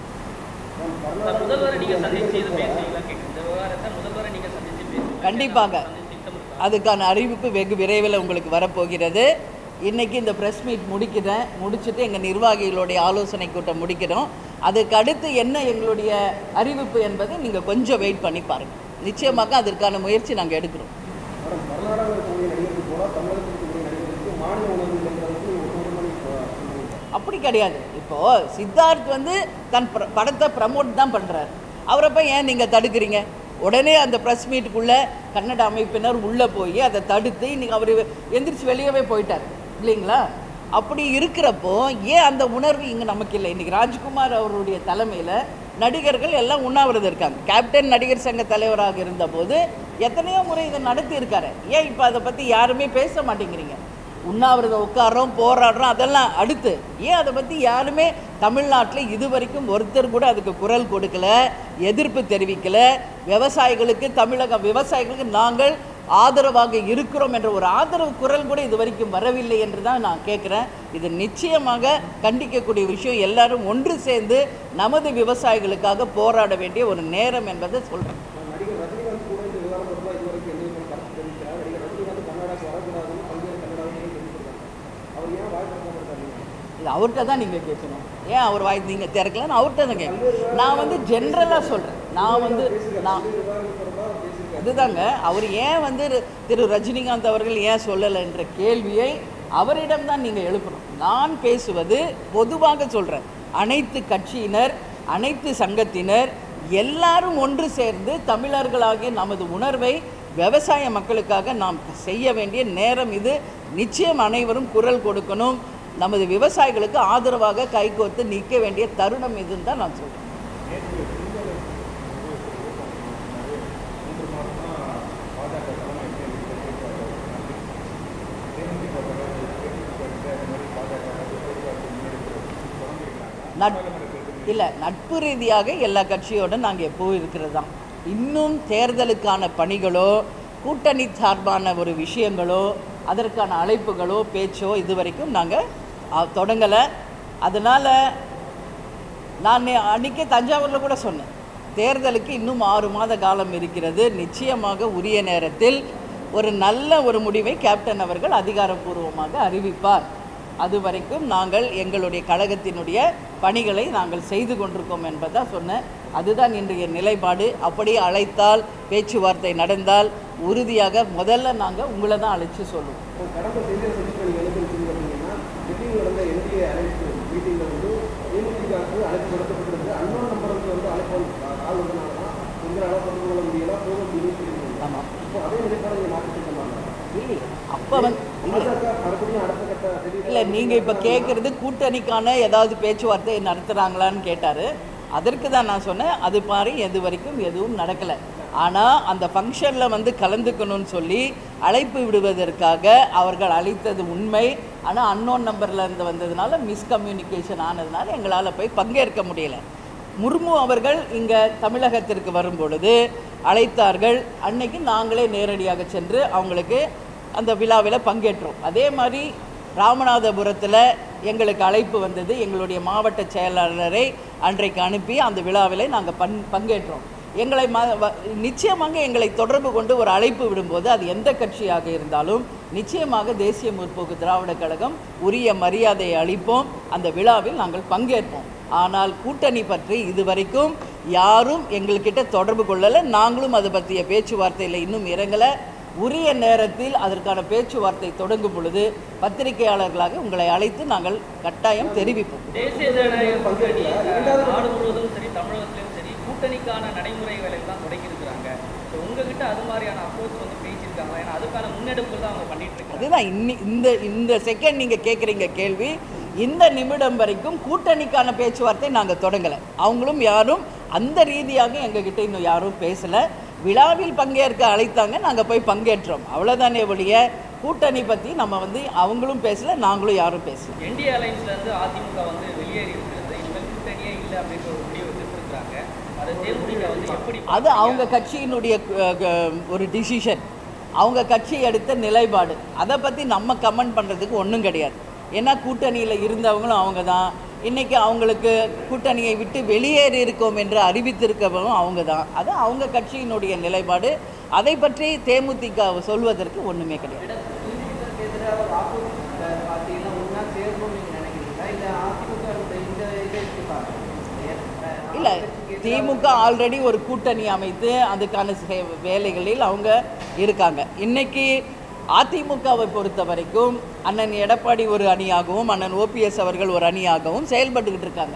சார், முதல்வரை நீங்க சந்திச்சு இது பேசுறீங்களா கேட்குறேன் இந்த விவகாரத்தை முதல்வரை நீங்க சந்திச்சு பேசுறீங்களா கண்டிப்பாக சந்திச்சு திட்டம் இருக்கா? அதுக்கான அறிவிப்பு வெகு விரைவில் உங்களுக்கு வரப்போகிறது இன்னைக்கு இந்த ப்ரெஸ் மீட் முடிக்கிறேன் முடிச்சுட்டு எங்கள் நிர்வாகிகளுடைய ஆலோசனை கூட்டம் முடிக்கிறோம் அதுக்கு அடுத்து என்ன எங்களுடைய அறிவிப்பு என்பதை நீங்கள் கொஞ்சம் வெயிட் பண்ணி பாருங்கள் நிச்சயமாக அதற்கான முயற்சி நாங்கள் எடுக்கிறோம் மேடம் கர்நாடகா இருக்கக்கூடிய நடிகருக்கு போல தமிழகத்தில் இருக்கக்கூடிய நடிகருக்கு மாநில உணவு இல்லைங்கிறதுக்கு ஒரு மணி சொல்லுவீங்க அப்படி கிடையாது இப்போது சித்தார்த் வந்து தன் பிர- படத்தை ப்ரமோட் தான் பண்ணுறாரு அவரை போய் ஏன் நீங்கள் தடுக்கிறீங்க உடனே அந்த ப்ரெஸ் மீட்டுக்குள்ளே கன்னட அமைப்பினர் உள்ளே போய் அதை தடுத்து இன்னைக்கு அவர் எந்திரிச்சு வெளியவே போயிட்டார் இல்லைங்களா அப்படி இருக்கிறப்போ ஏன் அந்த உணர்வு இங்கே நமக்கு இல்லை இன்றைக்கி ராஜ்குமார் அவருடைய தலைமையில் நடிகர்கள் எல்லாம் உண்ணாவிரதம் இருக்காங்க கேப்டன் நடிகர் சங்க தலைவராக இருந்தபோது எத்தனையோ முறை இதை நடத்தியிருக்காரு ஏன் இப்போ அதை பற்றி யாருமே பேச மாட்டேங்கிறீங்க உண்ணாவிரதம் உட்காரோம் போராடுறோம் அதெல்லாம் அடுத்து ஏன் அதை பற்றி யாருமே தமிழ்நாட்டில் இது வரைக்கும் ஒருத்தர் கூட அதுக்கு குரல் கொடுக்கல எதிர்ப்பு தெரிவிக்கல விவசாயிகளுக்கு தமிழக விவசாயிகளுக்கு நாங்கள் ஆதரவாக இருக்கிறோம் என்ற ஒரு ஆதரவு குரல் கூட இது வரைக்கும் வரவில்லை என்று தான் நான் கேட்குறேன் இது நிச்சயமாக கண்டிக்கக்கூடிய விஷயம் எல்லாரும் ஒன்று சேர்ந்து நமது விவசாயிகளுக்காக போராட வேண்டிய ஒரு நேரம் என்பதை சொல்கிறேன் நடிகர் ரஜினிகாந்த் கூட இந்த விவகாரம் தொடர்பாக இதுவரைக்கும் எந்த விதமான கருத்து தெரிவிக்கிறார் நடிகர் ரஜினிகாந்த் கர்நாடகாவுக்கு வரக்கூடாதுன்னு பல்வேறு கன்னடாவையும் தெரிவிச்சிருக்காங்க அவர் ஏன் வாய் திறக்காம இருக்காரு இது அவர்கிட்ட தான் நீங்கள் கேட்கணும் ஏன் அவர் வாய் நீங்கள் திறக்கலன்னு அவர்கிட்ட தான் கேட்கணும் நான் வந்து ஜென்ரலாக சொல்கிறேன் நான் வந்து நான் விவகாரம் தொடர்பாக பேசியிருக்காரு அதுதாங்க அவர் ஏன் வந்து திரு ரஜினிகாந்த் அவர்கள் ஏன் சொல்லலை என்ற கேள்வியை அவரிடம் தான் நீங்கள் எழுப்பணும் நான் பேசுவது பொதுவாக சொல்கிறேன் அனைத்து கட்சியினர் அனைத்து சங்கத்தினர் எல்லாரும் ஒன்று சேர்ந்து தமிழர்களாகிய நமது உணர்வை விவசாய மக்களுக்காக நாம் செய்ய வேண்டிய நேரம் இது நிச்சயம் அனைவரும் குரல் கொடுக்கணும் நமது விவசாயிகளுக்கு ஆதரவாக கைகோர்த்து நிற்க வேண்டிய தருணம் இதுன்னு தான் நான் சொல்கிறேன் நேற்று சிங்கள மூன்று மாதமா பாஜக தலைமை தேமுதிக தேமுதிக இந்த மாதிரி பாஜக பேச்சுவார்த்தை முன்னெடுத்து தொடங்கியிருக்காங்க நட் இல்லை நட்பு ரீதியாக எல்லா கட்சியோட நாங்கள் எப்போவும் இருக்கிறது தான் இன்னும் தேர்தலுக்கான பணிகளோ கூட்டணி சார்பான ஒரு விஷயங்களோ அதற்கான அழைப்புகளோ பேச்சோ இது வரைக்கும் நாங்கள் தொடங்கலை அதனால் நான் நே- அன்னைக்கே தஞ்சாவூரில் கூட சொன்னேன் தேர்தலுக்கு இன்னும் ஆறு மாத காலம் இருக்கிறது நிச்சயமாக உரிய நேரத்தில் ஒரு நல்ல ஒரு முடிவை கேப்டன் அவர்கள் அதிகாரப்பூர்வமாக அறிவிப்பார் அது வரைக்கும் நாங்கள் எங்களுடைய கழகத்தினுடைய பணிகளை நாங்கள் செய்து கொண்டிருக்கோம் என்பதாக சொன்னேன் அதுதான் இன்றைய நிலைப்பாடு அப்படியே அழைத்தால் பேச்சுவார்த்தை நடந்தால் உறுதியாக முதல்ல நாங்கள் உங்களை தான் அழைச்சி சொல்லுவோம் இப்போ கடந்த செய்தியை சந்திப்பு நீங்கள் என்ன தெரிஞ்சு பார்த்தீங்கன்னா டெல்லியில் நடந்த என்டிஏ அழைப்பு மீட்டிங்கில் வந்து தேமுதிகவுக்கு அழைப்பு நடத்தப்பட்டிருக்கு அன்னோன் நம்பருக்கு வந்து அழைப்பு வந்து கால் வந்தனால தான் உங்களை அளவு கொண்டு கொள்ள முடியல போக முடியும்னு சொல்லியிருந்தீங்க ஆமாம் இப்போ அதே நிலைப்பாடு நீங்கள் மாற்றிட்டு சொன்னாங்க இல்லையே அப்போ வந்து இல்லை பாஜக மறுபடியும் அடுத்த கட்ட டெல்லியில் இல்லை நீங்கள் இப்போ கேட்குறது கூட்டணிக்கான ஏதாவது பேச்சுவார்த்தை நடத்துகிறாங்களான்னு கேட்டார் அதற்கு தான் நான் சொன்னேன் அது மாதிரி எது வரைக்கும் எதுவும் நடக்கலை ஆனால் அந்த ஃபங்க்ஷனில் வந்து கலந்துக்கணும்னு சொல்லி அழைப்பு விடுவதற்காக அவர்கள் அழைத்தது உண்மை ஆனால் அன்னோன் நம்பரில் இருந்து வந்ததுனால மிஸ்கம்யூனிகேஷன் ஆனதுனால எங்களால் போய் பங்கேற்க முடியல முர்மு அவர்கள் இங்கே தமிழகத்திற்கு வரும் பொழுது அழைத்தார்கள் அன்னைக்கு நாங்களே நேரடியாக சென்று அவங்களுக்கு அந்த விழாவில் பங்கேற்றோம் அதே மாதிரி ராமநாதபுரத்தில் எங்களுக்கு அழைப்பு வந்தது எங்களுடைய மாவட்ட செயலாளரை அன்றைக்கு அனுப்பி அந்த விழாவிலே நாங்கள் பங் பங்கேற்றோம் எங்களை ம வ- நிச்சயமாக எங்களை தொடர்பு கொண்டு ஒரு அழைப்பு விடும்போது அது எந்த கட்சியாக இருந்தாலும் நிச்சயமாக தேசிய முற்போக்கு திராவிட கழகம் உரிய மரியாதையை அளிப்போம் அந்த விழாவில் நாங்கள் பங்கேற்போம் ஆனால் கூட்டணி பற்றி இதுவரைக்கும் யாரும் எங்கள்கிட்ட தொடர்பு கொள்ளலை நாங்களும் அது பற்றிய பேச்சுவார்த்தையில் இன்னும் இறங்கலை உரிய நேரத்தில் அதற்கான பேச்சுவார்த்தை தொடங்கும் பொழுது பத்திரிகையாளர்களாக உங்களை அழைத்து நாங்கள் கட்டாயம் தெரிவிப்போம் தேசிய ஜனநாயக கூட்டணி அஹ், நாடு முழுவதும் சரி தமிழகத்திலும் சரி கூட்டணிக்கான நடைமுறைகளை எல்லாம் தொடங்கி இருக்கிறாங்க ஸோ உங்ககிட்ட அது மாதிரியான அப்ரோச் வந்து பேசியிருக்காங்களா ஏன்னா அதுக்கான முன்னெடுப்பு தான் அவங்க பண்ணிட்டு இருக்காங்க அதுதான் இன்னி இந்த இந்த செகண்ட் நீங்கள் கேட்குறீங்க கேள்வி இந்த நிமிடம் வரைக்கும் கூட்டணிக்கான பேச்சுவார்த்தை நாங்கள் தொடங்கலை அவங்களும் யாரும் அந்த ரீதியாக எங்ககிட்ட இன்னும் யாரும் பேசலை விழாவில் பங்கேற்க அழைத்தாங்க நாங்கள் போய் பங்கேற்றோம் அவ்வளோதானே ஒழிய கூட்டணி பற்றி நம்ம வந்து அவங்களும் பேசலை நாங்களும் யாரும் பேசல என்டிஏ அலைன்ஸ்ல இருந்து அதிமுக வந்து வெளியேறி இருக்கிறது இனிமேல் கூட்டணியே இல்லை அப்படின்ற ஒரு முடிவு எடுத்திருக்கிறாங்க அதை தேமுதிக வந்து எப்படி அது அவங்க கட்சியினுடைய அஹ், க- ஒரு டிசிஷன் அவங்க கட்சி எடுத்த நிலைப்பாடு அதை பற்றி நம்ம கமெண்ட் பண்ணுறதுக்கு ஒன்றும் கிடையாது ஏன்னா கூட்டணியில் இருந்தவங்களும் அவங்க தான் இன்றைக்கி அவங்களுக்கு கூட்டணியை விட்டு வெளியேறி இருக்கோம் என்று அறிவித்திருக்கவங்களும் அவங்க தான் அது அவங்க கட்சியினுடைய நிலைப்பாடு அதை பற்றி தேமுதிக சொல்வதற்கு ஒன்றுமே கிடையாது எதிராக ஆப்போசிட் பார்ட்டியெல்லாம் ஒன்றா சேரணும்னு நீங்கள் நினைக்கிறீங்களா இல்லை அதிமுக இந்த இதை எப்படி பார்க்குறீங்க இல்லை திமுக ஆல்ரெடி ஒரு கூட்டணி அமைத்து அதுக்கான செ- வேலைகளில் அவங்க இருக்காங்க இன்னைக்கு அதிமுகவை பொறுத்த வரைக்கும் அண்ணன் எடப்பாடி ஒரு அணியாகவும் அண்ணன் ஓபிஎஸ் அவர்கள் ஒரு அணியாகவும் செயல்பட்டுக்கிட்டு இருக்காங்க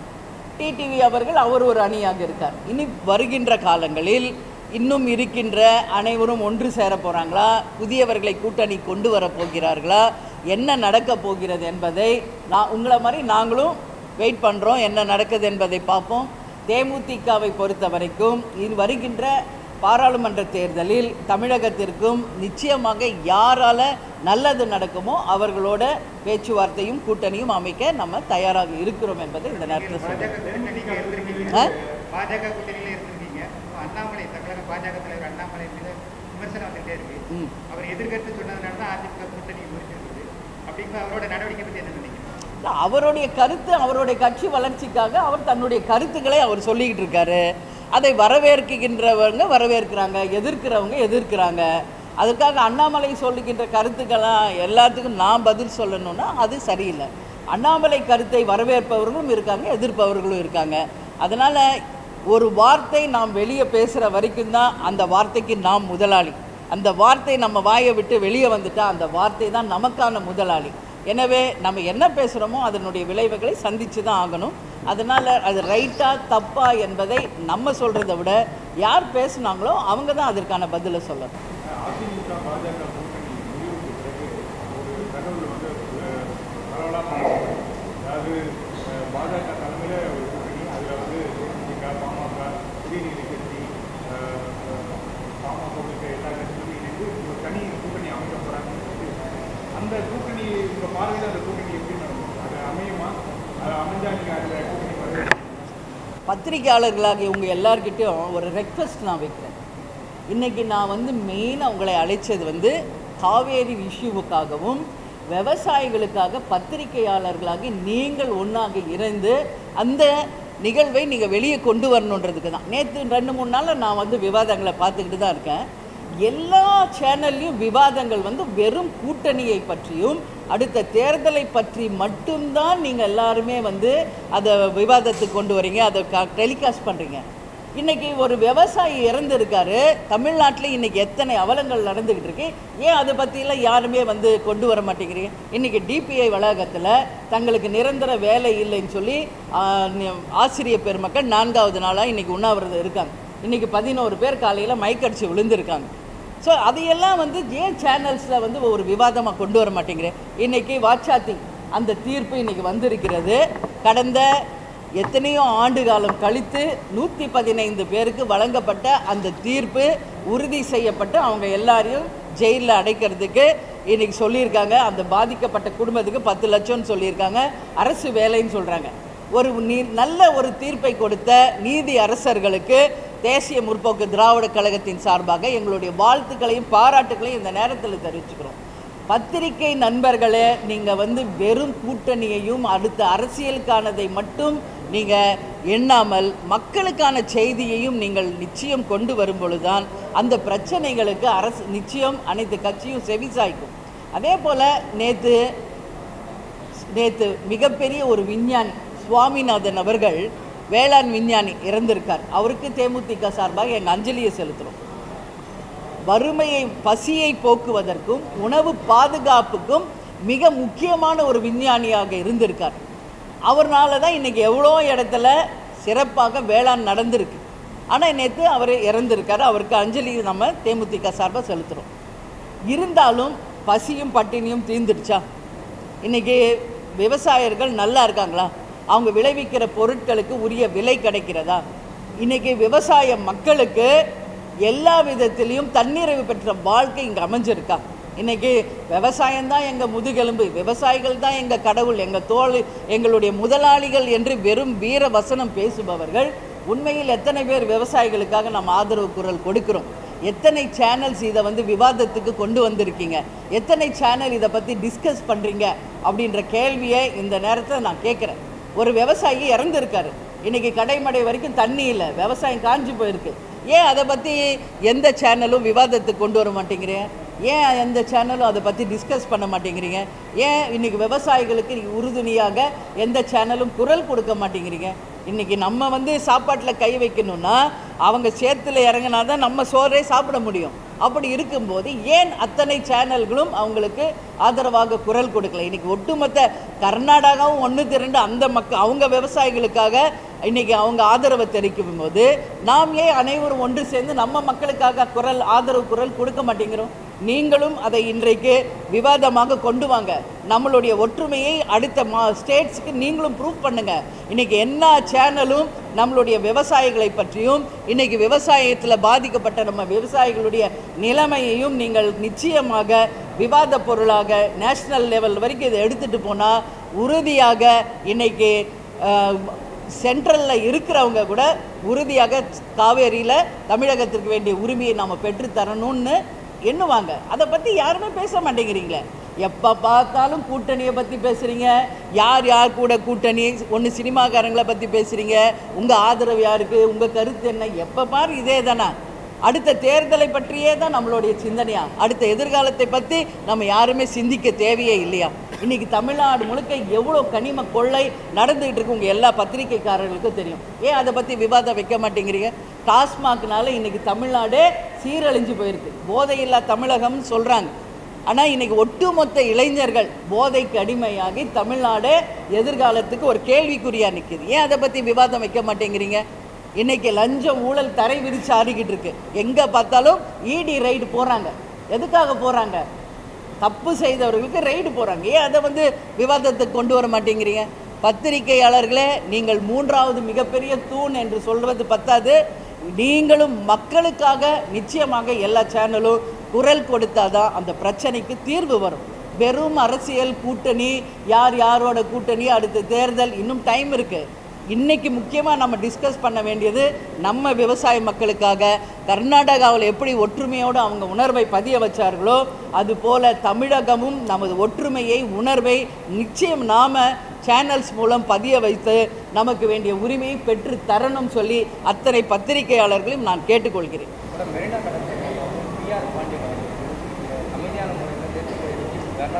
டிடிவி அவர்கள் அவர் ஒரு அணியாக இருக்கார் இனி வருகின்ற காலங்களில் இன்னும் இருக்கின்ற அனைவரும் ஒன்று சேர போகிறாங்களா புதியவர்களை கூட்டணி கொண்டு வர போகிறார்களா என்ன நடக்க போகிறது என்பதை நான் உங்களை மாதிரி நாங்களும் வெயிட் பண்ணுறோம் என்ன நடக்குது என்பதை பார்ப்போம் தேமுதிகவை பொறுத்த வரைக்கும் இது வருகின்ற பாராளுமன்ற தேர்தலில் தமிழகத்திற்கும் நிச்சயமாக யாரால நல்லது நடக்குமோ அவர்களோட பேச்சுவார்த்தையும் கூட்டணியும் அமைக்க நம்ம தயாராக இருக்கிறோம் என்பதை இந்த நேரத்தில் சொல்றேன் பாஜக கூட்டணிக்கு இருந்திருக்கீங்க ஆ? பாஜக கூட்டணியில இருந்திருக்கீங்க இப்ப அண்ணாமலை தமிழக பாஜக தலைவர் அண்ணாமலை மீது விமர்சனம் வந்துட்டே இருக்கு ம். அவர் எதிர்கருத்து சொன்னதுனால தான் அதிமுக கூட்டணி முறிச்சிருக்குது அப்படிங்கிற அவரோட நடவடிக்கை பத்தி என்ன நினைக்கிறீங்க இல்ல, அவருடைய கருத்து அவருடைய கட்சி வளர்ச்சிக்காக அவர் தன்னுடைய கருத்துக்களை அவர் சொல்லிக்கிட்டு இருக்காரு அதை வரவேற்கின்றவங்க வரவேற்கிறாங்க எதிர்க்கிறவங்க எதிர்க்கிறாங்க அதுக்காக அண்ணாமலை சொல்லுகின்ற கருத்துக்கெல்லாம் எல்லாத்துக்கும் நான் பதில் சொல்லணும்னா அது சரியில்லை அண்ணாமலை கருத்தை வரவேற்பவர்களும் இருக்காங்க எதிர்ப்பவர்களும் இருக்காங்க அதனால் ஒரு வார்த்தை நாம் வெளியே பேசுகிற வரைக்கும் தான் அந்த வார்த்தைக்கு நாம் முதலாளி அந்த வார்த்தை நம்ம வாயை விட்டு வெளியே வந்துட்டா அந்த வார்த்தை தான் நமக்கான முதலாளி எனவே நம்ம என்ன பேசுகிறோமோ அதனுடைய விளைவுகளை சந்தித்து தான் ஆகணும் அதனால் அது ரைட்டா தப்பா என்பதை நம்ம சொல்கிறத விட யார் பேசுனாங்களோ அவங்க தான் அதற்கான பதிலை சொல்லணும் அதிமுக பாஜக கூட்டணி முடிவுக்கு பிறகு ஒரு தகவல் வந்து அஹ், பரவலாக அது அஹ், பாஜக தலைமையில் ஒரு கூட்டணி அதில் வந்து தேமுதிக பாமக புதியநீதி கட்சி அஹ், அஹ், பாமக உள்ளிட்ட எல்லா கட்சிகளும் இணைந்து ஒரு தனி கூட்டணி அமைக்க போகிறாங்கன்னு சொல்லி அந்த கூட்டணி உங்கள் பார்வையில் அந்த கூட்டணி எப்படி நடக்கும் அது அமையுமா அது அமைஞ்சா நீங்கள் அதில் கூட்டணி வருவீங்க பத்திரிகையாளர்களாகிய உங்கள் எல்லார்கிட்டயும் ஒரு ரெக்வஸ்ட் நான் வைக்கிறேன் இன்றைக்கி நான் வந்து மெயினாக உங்களை அழைச்சது வந்து காவேரி இஷ்யூவுக்காகவும் விவசாயிகளுக்காக பத்திரிகையாளர்களாகி நீங்கள் ஒன்றாக இருந்து அந்த நிகழ்வை நீங்கள் வெளியே கொண்டு வரணுன்றதுக்கு தான் நேற்று ரெண்டு மூணு நாளில் நான் வந்து விவாதங்களை பார்த்துக்கிட்டு தான் இருக்கேன் எல்லா சேனல்லையும் விவாதங்கள் வந்து வெறும் கூட்டணியை பற்றியும் அடுத்த தேர்தலை பற்றி மட்டும்தான் நீங்கள் எல்லாருமே வந்து அதை விவாதத்துக்கு கொண்டு வரீங்க அதை டெலிகாஸ்ட் பண்ணுறீங்க இன்னைக்கு ஒரு விவசாயி இறந்துருக்காரு தமிழ்நாட்டில் இன்னைக்கு எத்தனை அவலங்கள் நடந்துக்கிட்டு இருக்கு ஏன் அதை பற்றிலாம் யாருமே வந்து கொண்டு வர மாட்டேங்கிறீங்க இன்னைக்கு டிபிஐ வளாகத்தில் தங்களுக்கு நிரந்தர வேலை இல்லைன்னு சொல்லி ஆ, நி- ஆசிரியர் பெருமக்கள் நான்காவது நாளாக இன்னைக்கு உண்ணாவிரதம் இருக்காங்க இன்னைக்கு பதினோரு பேர் காலையில் மைக்கடிச்சு விழுந்திருக்காங்க ஸோ அதையெல்லாம் வந்து ஏன் சேனல்ஸில் வந்து ஒரு விவாதமாக கொண்டு வர மாட்டேங்கிறேன் இன்னைக்கு வாட்சாத்தி அந்த தீர்ப்பு இன்னைக்கு வந்திருக்கிறது கடந்த எத்தனையோ ஆண்டு காலம் கழித்து நூற்றி பதினைந்து பேருக்கு வழங்கப்பட்ட அந்த தீர்ப்பு உறுதி செய்யப்பட்டு அவங்க எல்லாரையும் ஜெயிலில் அடைக்கிறதுக்கு இன்னைக்கு சொல்லியிருக்காங்க அந்த பாதிக்கப்பட்ட குடும்பத்துக்கு பத்து லட்சம்னு சொல்லியிருக்காங்க அரசு வேலைன்னு சொல்கிறாங்க ஒரு நீ நல்ல ஒரு தீர்ப்பை கொடுத்த நீதி அரசர்களுக்கு தேசிய முற்போக்கு திராவிட கழகத்தின் சார்பாக எங்களுடைய வாழ்த்துக்களையும் பாராட்டுகளையும் இந்த நேரத்தில் தெரிவிச்சுக்கிறோம் பத்திரிகை நண்பர்களே நீங்கள் வந்து வெறும் கூட்டணியையும் அடுத்த அரசியலுக்கானதை மட்டும் நீங்கள் எண்ணாமல் மக்களுக்கான செய்தியையும் நீங்கள் நிச்சயம் கொண்டு வரும் பொழுதுதான் அந்த பிரச்சனைகளுக்கு அரசு நிச்சயம் அனைத்து கட்சியும் செவிசாய்க்கும் அதே போல் நேற்று நேற்று மிகப்பெரிய ஒரு விஞ்ஞானி சுவாமிநாதன் அவர்கள் வேளாண் விஞ்ஞானி இறந்திருக்கார் அவருக்கு தேமுதிக சார்பாக எங்கள் அஞ்சலியை செலுத்துகிறோம் வறுமையை பசியை போக்குவதற்கும் உணவு பாதுகாப்புக்கும் மிக முக்கியமான ஒரு விஞ்ஞானியாக இருந்திருக்கார் அவர்னால தான் இன்றைக்கி எவ்வளோ இடத்துல சிறப்பாக வேளாண் நடந்திருக்கு ஆனால் நேற்று அவர் இறந்திருக்காரு அவருக்கு அஞ்சலி நம்ம தேமுதிக சார்பாக செலுத்துகிறோம் இருந்தாலும் பசியும் பட்டினியும் தீர்ந்துடுச்சா இன்றைக்கி விவசாயர்கள் நல்லா இருக்காங்களா அவங்க விளைவிக்கிற பொருட்களுக்கு உரிய விலை கிடைக்கிறதா இன்றைக்கி விவசாய மக்களுக்கு எல்லா விதத்திலையும் தன்னிறைவு பெற்ற வாழ்க்கை இங்கே அமைஞ்சிருக்கா இன்றைக்கி விவசாயம்தான் எங்கள் முதுகெலும்பு விவசாயிகள் தான் எங்கள் கடவுள் எங்கள் தோல் எங்களுடைய முதலாளிகள் என்று வெறும் வீர வசனம் பேசுபவர்கள் உண்மையில் எத்தனை பேர் விவசாயிகளுக்காக நம்ம ஆதரவு குரல் கொடுக்கிறோம் எத்தனை சேனல்ஸ் இதை வந்து விவாதத்துக்கு கொண்டு வந்திருக்கீங்க எத்தனை சேனல் இதை பற்றி டிஸ்கஸ் பண்ணுறீங்க அப்படின்ற கேள்வியை இந்த நேரத்தில் நான் கேட்குறேன் ஒரு விவசாயி இறந்துருக்காரு இன்னைக்கு கடைமடை வரைக்கும் தண்ணி இல்லை விவசாயம் காஞ்சு போயிருக்கு ஏன் அதை பற்றி எந்த சேனலும் விவாதத்துக்கு கொண்டு வர மாட்டேங்கிறீங்க ஏன் எந்த சேனலும் அதை பற்றி டிஸ்கஸ் பண்ண மாட்டேங்கிறீங்க ஏன் இன்னைக்கு விவசாயிகளுக்கு உறுதுணையாக எந்த சேனலும் குரல் கொடுக்க மாட்டேங்கிறீங்க இன்னைக்கு நம்ம வந்து சாப்பாட்டில் கை வைக்கணும்னா அவங்க சேத்துல இறங்கினா தான் நம்ம சோறே சாப்பிட முடியும் அப்படி இருக்கும்போது ஏன் அத்தனை சேனல்களும் அவங்களுக்கு ஆதரவாக குரல் கொடுக்கல இன்னைக்கு ஒட்டுமொத்த கர்நாடகாவும் ஒன்று திரண்டு அந்த மக்கள் அவங்க விவசாயிகளுக்காக இன்னைக்கு அவங்க ஆதரவை தெரிவிக்கும் போது நாம் ஏன் அனைவரும் ஒன்று சேர்ந்து நம்ம மக்களுக்காக குரல் ஆதரவு குரல் கொடுக்க மாட்டேங்கிறோம் நீங்களும் அதை இன்றைக்கு விவாதமாக கொண்டு வாங்க நம்மளுடைய ஒற்றுமையை அடுத்த மா ஸ்டேட்ஸுக்கு நீங்களும் ப்ரூவ் பண்ணுங்க இன்னைக்கு என்ன சேனலும் நம்மளுடைய விவசாயிகளை பற்றியும் இன்னைக்கு விவசாயத்தில் பாதிக்கப்பட்ட நம்ம விவசாயிகளுடைய நிலைமையையும் நீங்கள் நிச்சயமாக விவாத பொருளாக நேஷனல் லெவல் வரைக்கும் இதை எடுத்துகிட்டு போனால் உறுதியாக இன்னைக்கு சென்ட்ரலில் இருக்கிறவங்க கூட உறுதியாக காவேரியில் தமிழகத்திற்கு வேண்டிய உரிமையை நாம் பெற்று தரணும்னு எண்ணுவாங்க அதை பற்றி யாருமே பேச மாட்டேங்கிறீங்களே எப்போ பார்த்தாலும் கூட்டணியை பற்றி பேசுகிறீங்க யார் யார் கூட கூட்டணி ஒன்று சினிமாக்காரங்களை பற்றி பேசுகிறீங்க உங்கள் ஆதரவு யாருக்கு உங்கள் கருத்து என்ன எப்போ பாரு இதே தானே அடுத்த தேர்தலை பற்றியே தான் நம்மளுடைய சிந்தனையா அடுத்த எதிர்காலத்தை பற்றி நம்ம யாருமே சிந்திக்க தேவையே இல்லையா இன்னைக்கு தமிழ்நாடு முழுக்க எவ்வளோ கனிம கொள்ளை நடந்துகிட்டு இருக்கு உங்கள் எல்லா பத்திரிகைக்காரர்களுக்கும் தெரியும் ஏன் அதை பற்றி விவாதம் வைக்க மாட்டேங்கிறீங்க டாஸ்மாக்னால இன்னைக்கு தமிழ்நாடே சீரழிஞ்சு போயிருக்கு போதையில்லா தமிழகம்னு சொல்கிறாங்க ஆனால் இன்னைக்கு ஒட்டுமொத்த இளைஞர்கள் போதைக்கு அடிமையாகி தமிழ்நாடு எதிர்காலத்துக்கு ஒரு கேள்விக்குறியாக நிற்குது ஏன் அதை பற்றி விவாதம் வைக்க மாட்டேங்கிறீங்க இன்னைக்கு லஞ்சம் ஊழல் தரை விரிச்சு ஆடிக்கிட்டு இருக்கு எங்கே பார்த்தாலும் இடி ரைடு போகிறாங்க எதுக்காக போகிறாங்க தப்பு செய்தவர்களுக்கு ரைடு போகிறாங்க ஏன் அதை வந்து விவாதத்துக்கு கொண்டு வர மாட்டேங்கிறீங்க பத்திரிகையாளர்களே நீங்கள் மூன்றாவது மிகப்பெரிய தூண் என்று சொல்வது பத்தாது நீங்களும் மக்களுக்காக நிச்சயமாக எல்லா சேனலும் குரல் கொடுத்தாதான் அந்த பிரச்சனைக்கு தீர்வு வரும் வெறும் அரசியல் கூட்டணி யார் யாரோட கூட்டணி அடுத்த தேர்தல் இன்னும் டைம் இருக்கு இன்னைக்கு முக்கியமாக நம்ம டிஸ்கஸ் பண்ண வேண்டியது நம்ம விவசாய மக்களுக்காக கர்நாடகாவில் எப்படி ஒற்றுமையோடு அவங்க உணர்வை பதிய வச்சார்களோ அதுபோல தமிழகமும் நமது ஒற்றுமையை உணர்வை நிச்சயம் நாம சேனல்ஸ் மூலம் பதிய வைத்து நமக்கு வேண்டிய உரிமையை பெற்று தரணும் சொல்லி அத்தனை பத்திரிகையாளர்களையும் நான் கேட்டுக்கொள்கிறேன் கூட மெரினா கடற்கரை பிஆர் பாண்டியன் அவர்கள் அமைதியான முறையில் தேசிய தர்ணா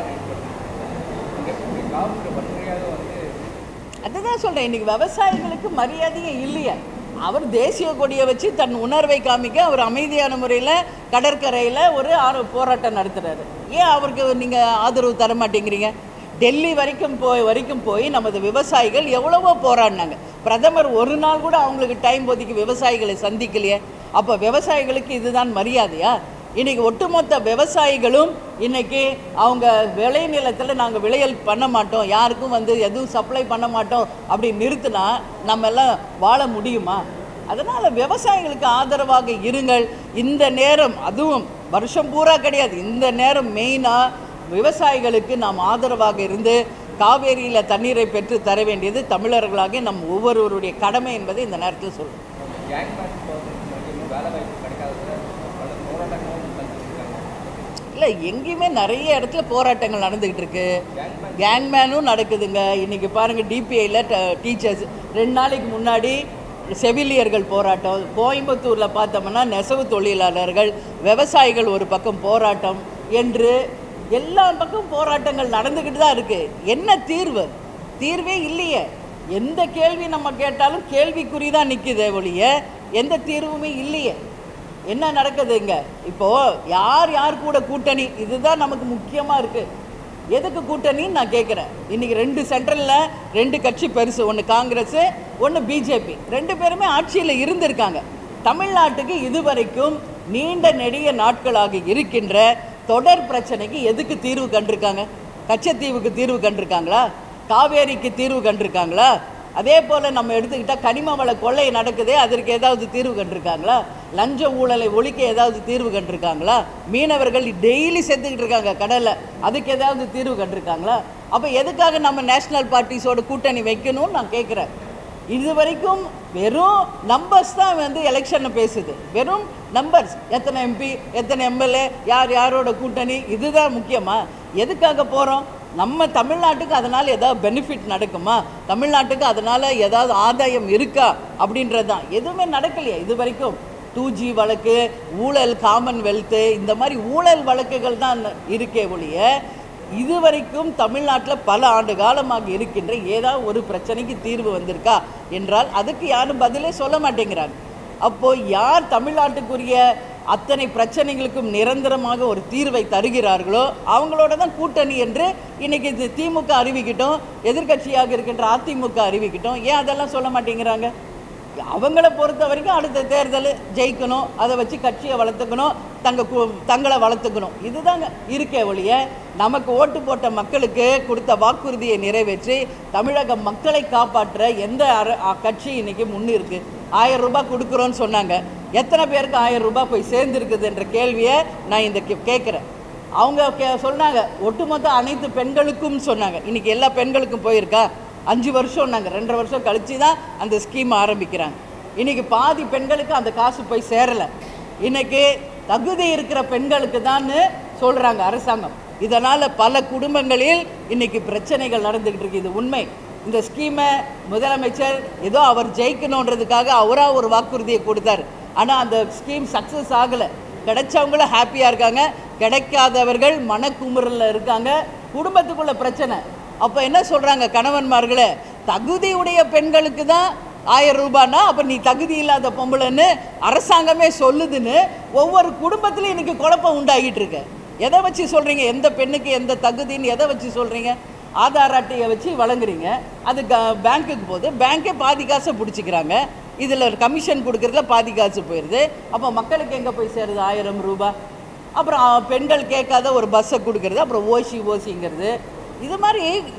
ஏற்படுத்தி இங்கே காவல்துறை வன்முறையாக வந்து அதுதான் சொல்கிறேன் இன்னைக்கு விவசாயிகளுக்கு மரியாதையே இல்லையே அவர் தேசிய கொடியை வச்சு தன் உணர்வை காமிக்க அவர் அமைதியான முறையில் கடற்கரையில் ஒரு ஆறு போராட்டம் நடத்துறாரு ஏன் அவருக்கு நீங்கள் ஆதரவு தர மாட்டேங்கிறீங்க டெல்லி வரைக்கும் போய் வரைக்கும் போய் நமது விவசாயிகள் எவ்வளவோ போராடினாங்க பிரதமர் ஒரு நாள் கூட அவங்களுக்கு டைம் ஒதுக்கி விவசாயிகளை சந்திக்கலையே அப்போ விவசாயிகளுக்கு இதுதான் மரியாதையா இன்னைக்கு ஒட்டுமொத்த விவசாயிகளும் இன்னைக்கு அவங்க விளை நிலத்தில் நாங்கள் விளையல் பண்ண மாட்டோம் யாருக்கும் வந்து எதுவும் சப்ளை பண்ண மாட்டோம் அப்படி நிறுத்தினா நம்ம எல்லாம் வாழ முடியுமா அதனால் விவசாயிகளுக்கு ஆதரவாக இருங்கள் இந்த நேரம் அதுவும் வருஷம் பூரா கிடையாது இந்த நேரம் மெயினாக விவசாயிகளுக்கு நாம் ஆதரவாக இருந்து காவேரியில் தண்ணீரை பெற்று தர வேண்டியது தமிழர்களாக நம் ஒவ்வொருவருடைய கடமை என்பதை இந்த நேரத்தில் சொல்றேன் கேங் மேட்ச் போகிறதுக்கு இன்னும் வேலை வாய்ப்பு கிடைக்காதது பல போராட்டங்களும் சந்திச்சிருக்காங்க இல்லை எங்கேயுமே நிறைய இடத்துல போராட்டங்கள் நடந்துக்கிட்டு இருக்கு கேங்மேனும் நடக்குதுங்க இன்னைக்கு பாருங்க டிபிஐயில் டீச்சர்ஸ் ரெண்டு நாளைக்கு முன்னாடி செவிலியர்கள் போராட்டம் கோயம்புத்தூரில் பார்த்தோம்னா நெசவு தொழிலாளர்கள் விவசாயிகள் ஒரு பக்கம் போராட்டம் என்று எல்லா பக்கம் போராட்டங்கள் நடந்துக்கிட்டு தான் இருக்கு என்ன தீர்வு தீர்வே இல்லையே எந்த கேள்வி நம்ம கேட்டாலும் கேள்விக்குறி தான் நிற்குதே ஒழிய எந்த தீர்வுமே இல்லையே என்ன நடக்குதுங்க இப்போ யார் யார் கூட கூட்டணி இதுதான் நமக்கு முக்கியமாக இருக்கு எதுக்கு கூட்டணின்னு நான் கேட்குறேன் இன்னைக்கு ரெண்டு சென்ட்ரலில் ரெண்டு கட்சி பெருசு ஒன்று காங்கிரஸ் ஒன்று பிஜேபி ரெண்டு பேருமே ஆட்சியில் இருந்திருக்காங்க தமிழ்நாட்டுக்கு இதுவரைக்கும் நீண்ட நெடிய நாட்களாக இருக்கின்ற தொடர் பிரச்சனைக்கு எதுக்கு தீர்வு கண்டிருக்காங்க கச்சத்தீவுக்கு தீர்வு கண்டிருக்காங்களா காவேரிக்கு தீர்வு கண்டிருக்காங்களா அதே போல் நம்ம எடுத்துக்கிட்டால் கனிம வள கொள்ளை நடக்குதே அதற்கு ஏதாவது தீர்வு கண்டிருக்காங்களா லஞ்ச ஊழலை ஒழிக்க ஏதாவது தீர்வு கண்டிருக்காங்களா மீனவர்கள் டெய்லி செத்துக்கிட்டு இருக்காங்க கடலில் அதுக்கு ஏதாவது தீர்வு கண்டிருக்காங்களா அப்போ எதுக்காக நம்ம நேஷனல் பார்ட்டிஸோட கூட்டணி வைக்கணும்னு நான் கேட்குறேன் இது வரைக்கும் வெறும் நம்பர்ஸ் தான் வந்து எலெக்ஷனை பேசுது வெறும் நம்பர்ஸ் எத்தனை எம்பி எத்தனை எம்எல்ஏ யார் யாரோட கூட்டணி இதுதான் முக்கியமா எதுக்காக போகிறோம் நம்ம தமிழ்நாட்டுக்கு அதனால் ஏதாவது பெனிஃபிட் நடக்குமா தமிழ்நாட்டுக்கு அதனால் ஏதாவது ஆதாயம் இருக்கா அப்படின்றது தான் எதுவுமே நடக்கலையே இது வரைக்கும் டூ ஜி வழக்கு ஊழல் காமன்வெல்த்து இந்த மாதிரி ஊழல் வழக்குகள் தான் இருக்கே ஒழிய இதுவரைக்கும் தமிழ்நாட்டில் பல ஆண்டு காலமாக இருக்கின்ற ஏதாவது ஒரு பிரச்சனைக்கு தீர்வு வந்திருக்கா என்றால் அதுக்கு யாரும் பதிலே சொல்ல மாட்டேங்கிறாங்க அப்போ யார் தமிழ்நாட்டுக்குரிய அத்தனை பிரச்சனைகளுக்கும் நிரந்தரமாக ஒரு தீர்வை தருகிறார்களோ அவங்களோட தான் கூட்டணி என்று இன்னைக்கு இது திமுக அறிவிக்கட்டும் எதிர்க்கட்சியாக இருக்கின்ற அதிமுக அறிவிக்கட்டும் ஏன் அதெல்லாம் சொல்ல மாட்டேங்கிறாங்க அவங்கள பொறுத்த வரைக்கும் அடுத்த தேர்தல் ஜெயிக்கணும் அதை வச்சு கட்சியை வளர்த்துக்கணும் தங்க கு- தங்களை வளர்த்துக்கணும் இதுதாங்க இருக்கே ஒழிய நமக்கு ஓட்டு போட்ட மக்களுக்கு கொடுத்த வாக்குறுதியை நிறைவேற்றி தமிழக மக்களை காப்பாற்ற எந்த அர அ- கட்சி இன்னைக்கு முன்னிருக்கு ஆயிரம் ரூபாய் கொடுக்குறோன்னு சொன்னாங்க எத்தனை பேருக்கு ஆயிரம் ரூபாய் போய் சேர்ந்துருக்குது என்ற கேள்வியை நான் இந்த கே- கேட்குறேன் அவங்க கே சொன்னாங்க ஒட்டுமொத்த அனைத்து பெண்களுக்கும் சொன்னாங்க இன்னைக்கு எல்லா பெண்களுக்கும் போயிருக்கா அஞ்சு வருஷம் நாங்கள் ரெண்டரை வருஷம் கழிச்சு தான் அந்த ஸ்கீம் ஆரம்பிக்கிறாங்க இன்னைக்கு பாதி பெண்களுக்கு அந்த காசு போய் சேரலை இன்னைக்கு தகுதி இருக்கிற பெண்களுக்கு தான் சொல்கிறாங்க அரசாங்கம் இதனால் பல குடும்பங்களில் இன்னைக்கு பிரச்சனைகள் நடந்துக்கிட்டு இருக்கு இது உண்மை இந்த ஸ்கீமை முதலமைச்சர் ஏதோ அவர் ஜெயிக்கணுன்றதுக்காக அவராக ஒரு வாக்குறுதியை கொடுத்தாரு ஆனால் அந்த ஸ்கீம் சக்ஸஸ் ஆகலை கிடைச்சவங்களும் ஹாப்பியாக இருக்காங்க கிடைக்காதவர்கள் மனக்குமுறலில் இருக்காங்க குடும்பத்துக்குள்ள பிரச்சனை அப்போ என்ன சொல்கிறாங்க கணவன்மார்களே தகுதியுடைய பெண்களுக்கு தான் ஆயிரம் ரூபான்னா அப்போ நீ தகுதி இல்லாத பொம்பளைன்னு அரசாங்கமே சொல்லுதுன்னு ஒவ்வொரு குடும்பத்திலையும் இன்னைக்கு குழப்பம் உண்டாகிட்டு இருக்கு எதை வச்சு சொல்கிறீங்க எந்த பெண்ணுக்கு எந்த தகுதின்னு எதை வச்சு சொல்கிறீங்க ஆதார் அட்டையை வச்சு வழங்குறீங்க அது க பேங்க்குக்கு போகுது பேங்க்கே பாதி காசை பிடிச்சிக்கிறாங்க இதில் கமிஷன் கொடுக்குறதுல பாதி காசு போயிடுது அப்போ மக்களுக்கு எங்கே போய் சேருது ஆயிரம் ரூபாய் அப்புறம் ஆ, பெண்கள் கேட்காத ஒரு பஸ்ஸை கொடுக்கறது அப்புறம் ஓசி ஓசிங்கிறது இது மாதிரி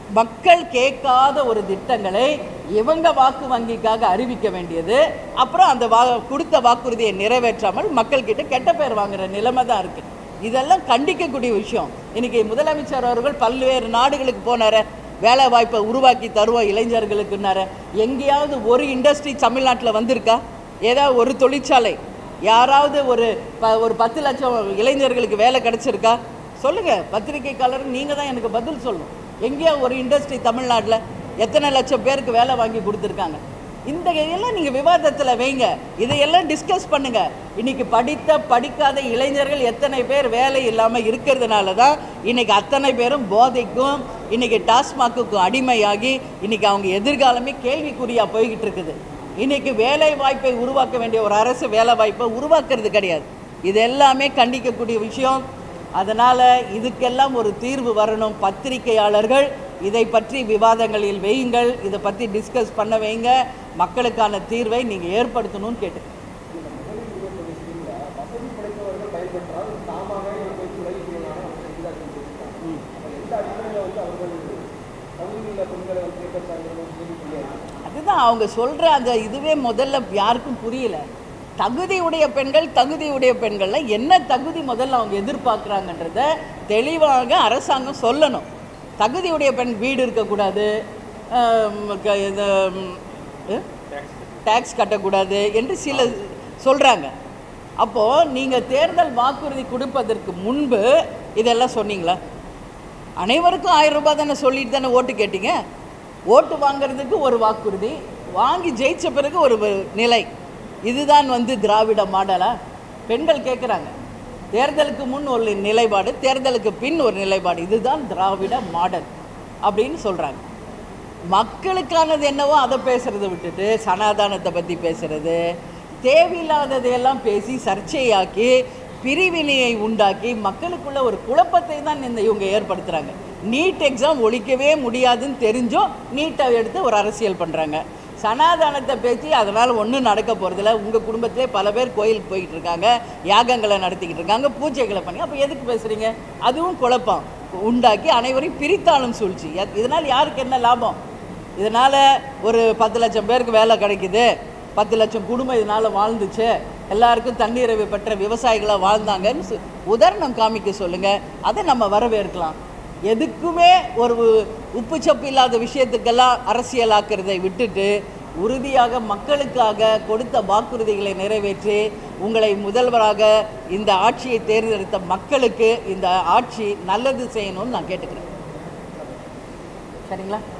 மக்கள் கேட்காத ஒரு திட்டங்களை இவங்க வாக்கு வங்கிக்காக அறிவிக்க வேண்டியது அப்புறம் அந்த வா கொடுத்த வாக்குறுதியை நிறைவேற்றாமல் மக்கள்கிட்ட கெட்ட பேர் வாங்குற நிலைமை தான் இருக்குது இதெல்லாம் கண்டிக்கக்கூடிய விஷயம் இன்னைக்கு முதலமைச்சர் அவர்கள் பல்வேறு நாடுகளுக்கு போனார வேலை வாய்ப்பை உருவாக்கி தருவோம் இளைஞர்களுக்குன்னார எங்கேயாவது ஒரு இண்டஸ்ட்ரி தமிழ்நாட்டில் வந்திருக்கா ஏதாவது ஒரு தொழிற்சாலை யாராவது ஒரு ப ஒரு பத்து லட்சம் இளைஞர்களுக்கு வேலை கிடைச்சிருக்கா சொல்லுங்கள் பத்திரிகைக்காரர் நீங்கள் தான் எனக்கு பதில் சொல்லணும் எங்கேயா ஒரு இண்டஸ்ட்ரி தமிழ்நாட்டில் எத்தனை லட்சம் பேருக்கு வேலை வாங்கி கொடுத்துருக்காங்க இந்த எல்லாம் நீங்கள் விவாதத்தில் வைங்க இதையெல்லாம் டிஸ்கஸ் பண்ணுங்க இன்னைக்கு படித்த படிக்காத இளைஞர்கள் எத்தனை பேர் வேலை இல்லாமல் இருக்கிறதுனால தான் இன்னைக்கு அத்தனை பேரும் போதைக்கும் இன்னைக்கு டாஸ்மாக்குக்கும் அடிமையாகி இன்னைக்கு அவங்க எதிர்காலமே கேள்விக்குறியாக போய்கிட்டு இருக்குது இன்னைக்கு வேலை வாய்ப்பை உருவாக்க வேண்டிய ஒரு அரசு வேலை வாய்ப்பை உருவாக்குறது கிடையாது இது எல்லாமே கண்டிக்கக்கூடிய விஷயம் அதனால் இதுக்கெல்லாம் ஒரு தீர்வு வரணும் பத்திரிகையாளர்கள் இதை பற்றி விவாதங்களில் வையுங்கள் இதை பற்றி டிஸ்கஸ் பண்ண வைங்க மக்களுக்கான தீர்வை நீங்கள் ஏற்படுத்தணும்னு கேட்டு வசதி படைத்தவர்கள் பயன்பெற்றால் தாமாக போய் துறை செய்யலாம் எந்த அடிப்படையில் வந்து அவர்கள் தகுதியுள்ள பெண்களை வந்து கேட்கறாங்க கேள்வி கிடையாது அதுதான் அவங்க சொல்கிற அந்த இதுவே முதல்ல யாருக்கும் புரியல தகுதியுடைய பெண்கள் தகுதியுடைய பெண்கள்ல என்ன தகுதி முதல்ல அவங்க எதிர்பார்க்குறாங்கன்றத தெளிவாக அரசாங்கம் சொல்லணும் தகுதியுடைய பெண் வீடு இருக்கக்கூடாது ஆம், க- இது, ம், டேக்ஸ் கட்டக்கூடாது என்று சில சொல்கிறாங்க அப்போது நீங்கள் தேர்தல் வாக்குறுதி கொடுப்பதற்கு முன்பு இதெல்லாம் சொன்னீங்களா அனைவருக்கும் ஆயிரம் ரூபாய் தானே சொல்லிட்டு தானே ஓட்டு கேட்டீங்க ஓட்டு வாங்குறதுக்கு ஒரு வாக்குறுதி வாங்கி ஜெயிச்ச பிறகு ஒரு வ- நிலை இதுதான் வந்து திராவிட மாடலா பெண்கள் கேட்குறாங்க தேர்தலுக்கு முன் ஒரு நிலைப்பாடு தேர்தலுக்கு பின் ஒரு நிலைப்பாடு இதுதான் திராவிட மாடல் அப்படின்னு சொல்கிறாங்க மக்களுக்கானது என்னவோ அதை பேசுகிறத விட்டுட்டு சனாதானத்தை பற்றி பேசுகிறது தேவையில்லாததையெல்லாம் பேசி சர்ச்சையாக்கி பிரிவினையை உண்டாக்கி மக்களுக்குள்ள ஒரு குழப்பத்தை தான் இந்த இவங்க ஏற்படுத்துகிறாங்க நீட் எக்ஸாம் ஒழிக்கவே முடியாதுன்னு தெரிஞ்சும் நீட்டை எடுத்து ஒரு அரசியல் பண்ணுறாங்க சனாதானத்தை பேசி அதனால் ஒன்றும் நடக்க போகிறதில்ல உங்கள் குடும்பத்திலே பல பேர் கோயிலுக்கு போய்கிட்டு இருக்காங்க யாகங்களை நடத்திக்கிட்டு இருக்காங்க பூஜைகளை பண்ணி அப்போ எதுக்கு பேசுகிறீங்க அதுவும் குழப்பம் உண்டாக்கி அனைவரையும் பிரித்தாளும் சூழ்ச்சி எத்- இதனால் யாருக்கு என்ன லாபம் இதனால் ஒரு பத்து லட்சம் பேருக்கு வேலை கிடைக்குது பத்து லட்சம் குடும்பம் இதனால் வாழ்ந்துச்சு எல்லாருக்கும் தன்னிறைவு பெற்ற விவசாயிகளாக வாழ்ந்தாங்கன்னு சொ- உதாரணம் காமிக்க சொல்லுங்கள் அதை நம்ம வரவேற்கலாம் எதுக்குமே ஒரு உப்பு சப்பு இல்லாத விஷயத்துக்கெல்லாம் அரசியலாக்குறதை விட்டுட்டு உறுதியாக மக்களுக்காக கொடுத்த வாக்குறுதிகளை நிறைவேற்றி உங்களை முதல்வராக இந்த ஆட்சியை தேர்ந்தெடுத்த மக்களுக்கு இந்த ஆட்சி நல்லது செய்யணும்னு நான் கேட்டுக்கிறேன் சரிங்களா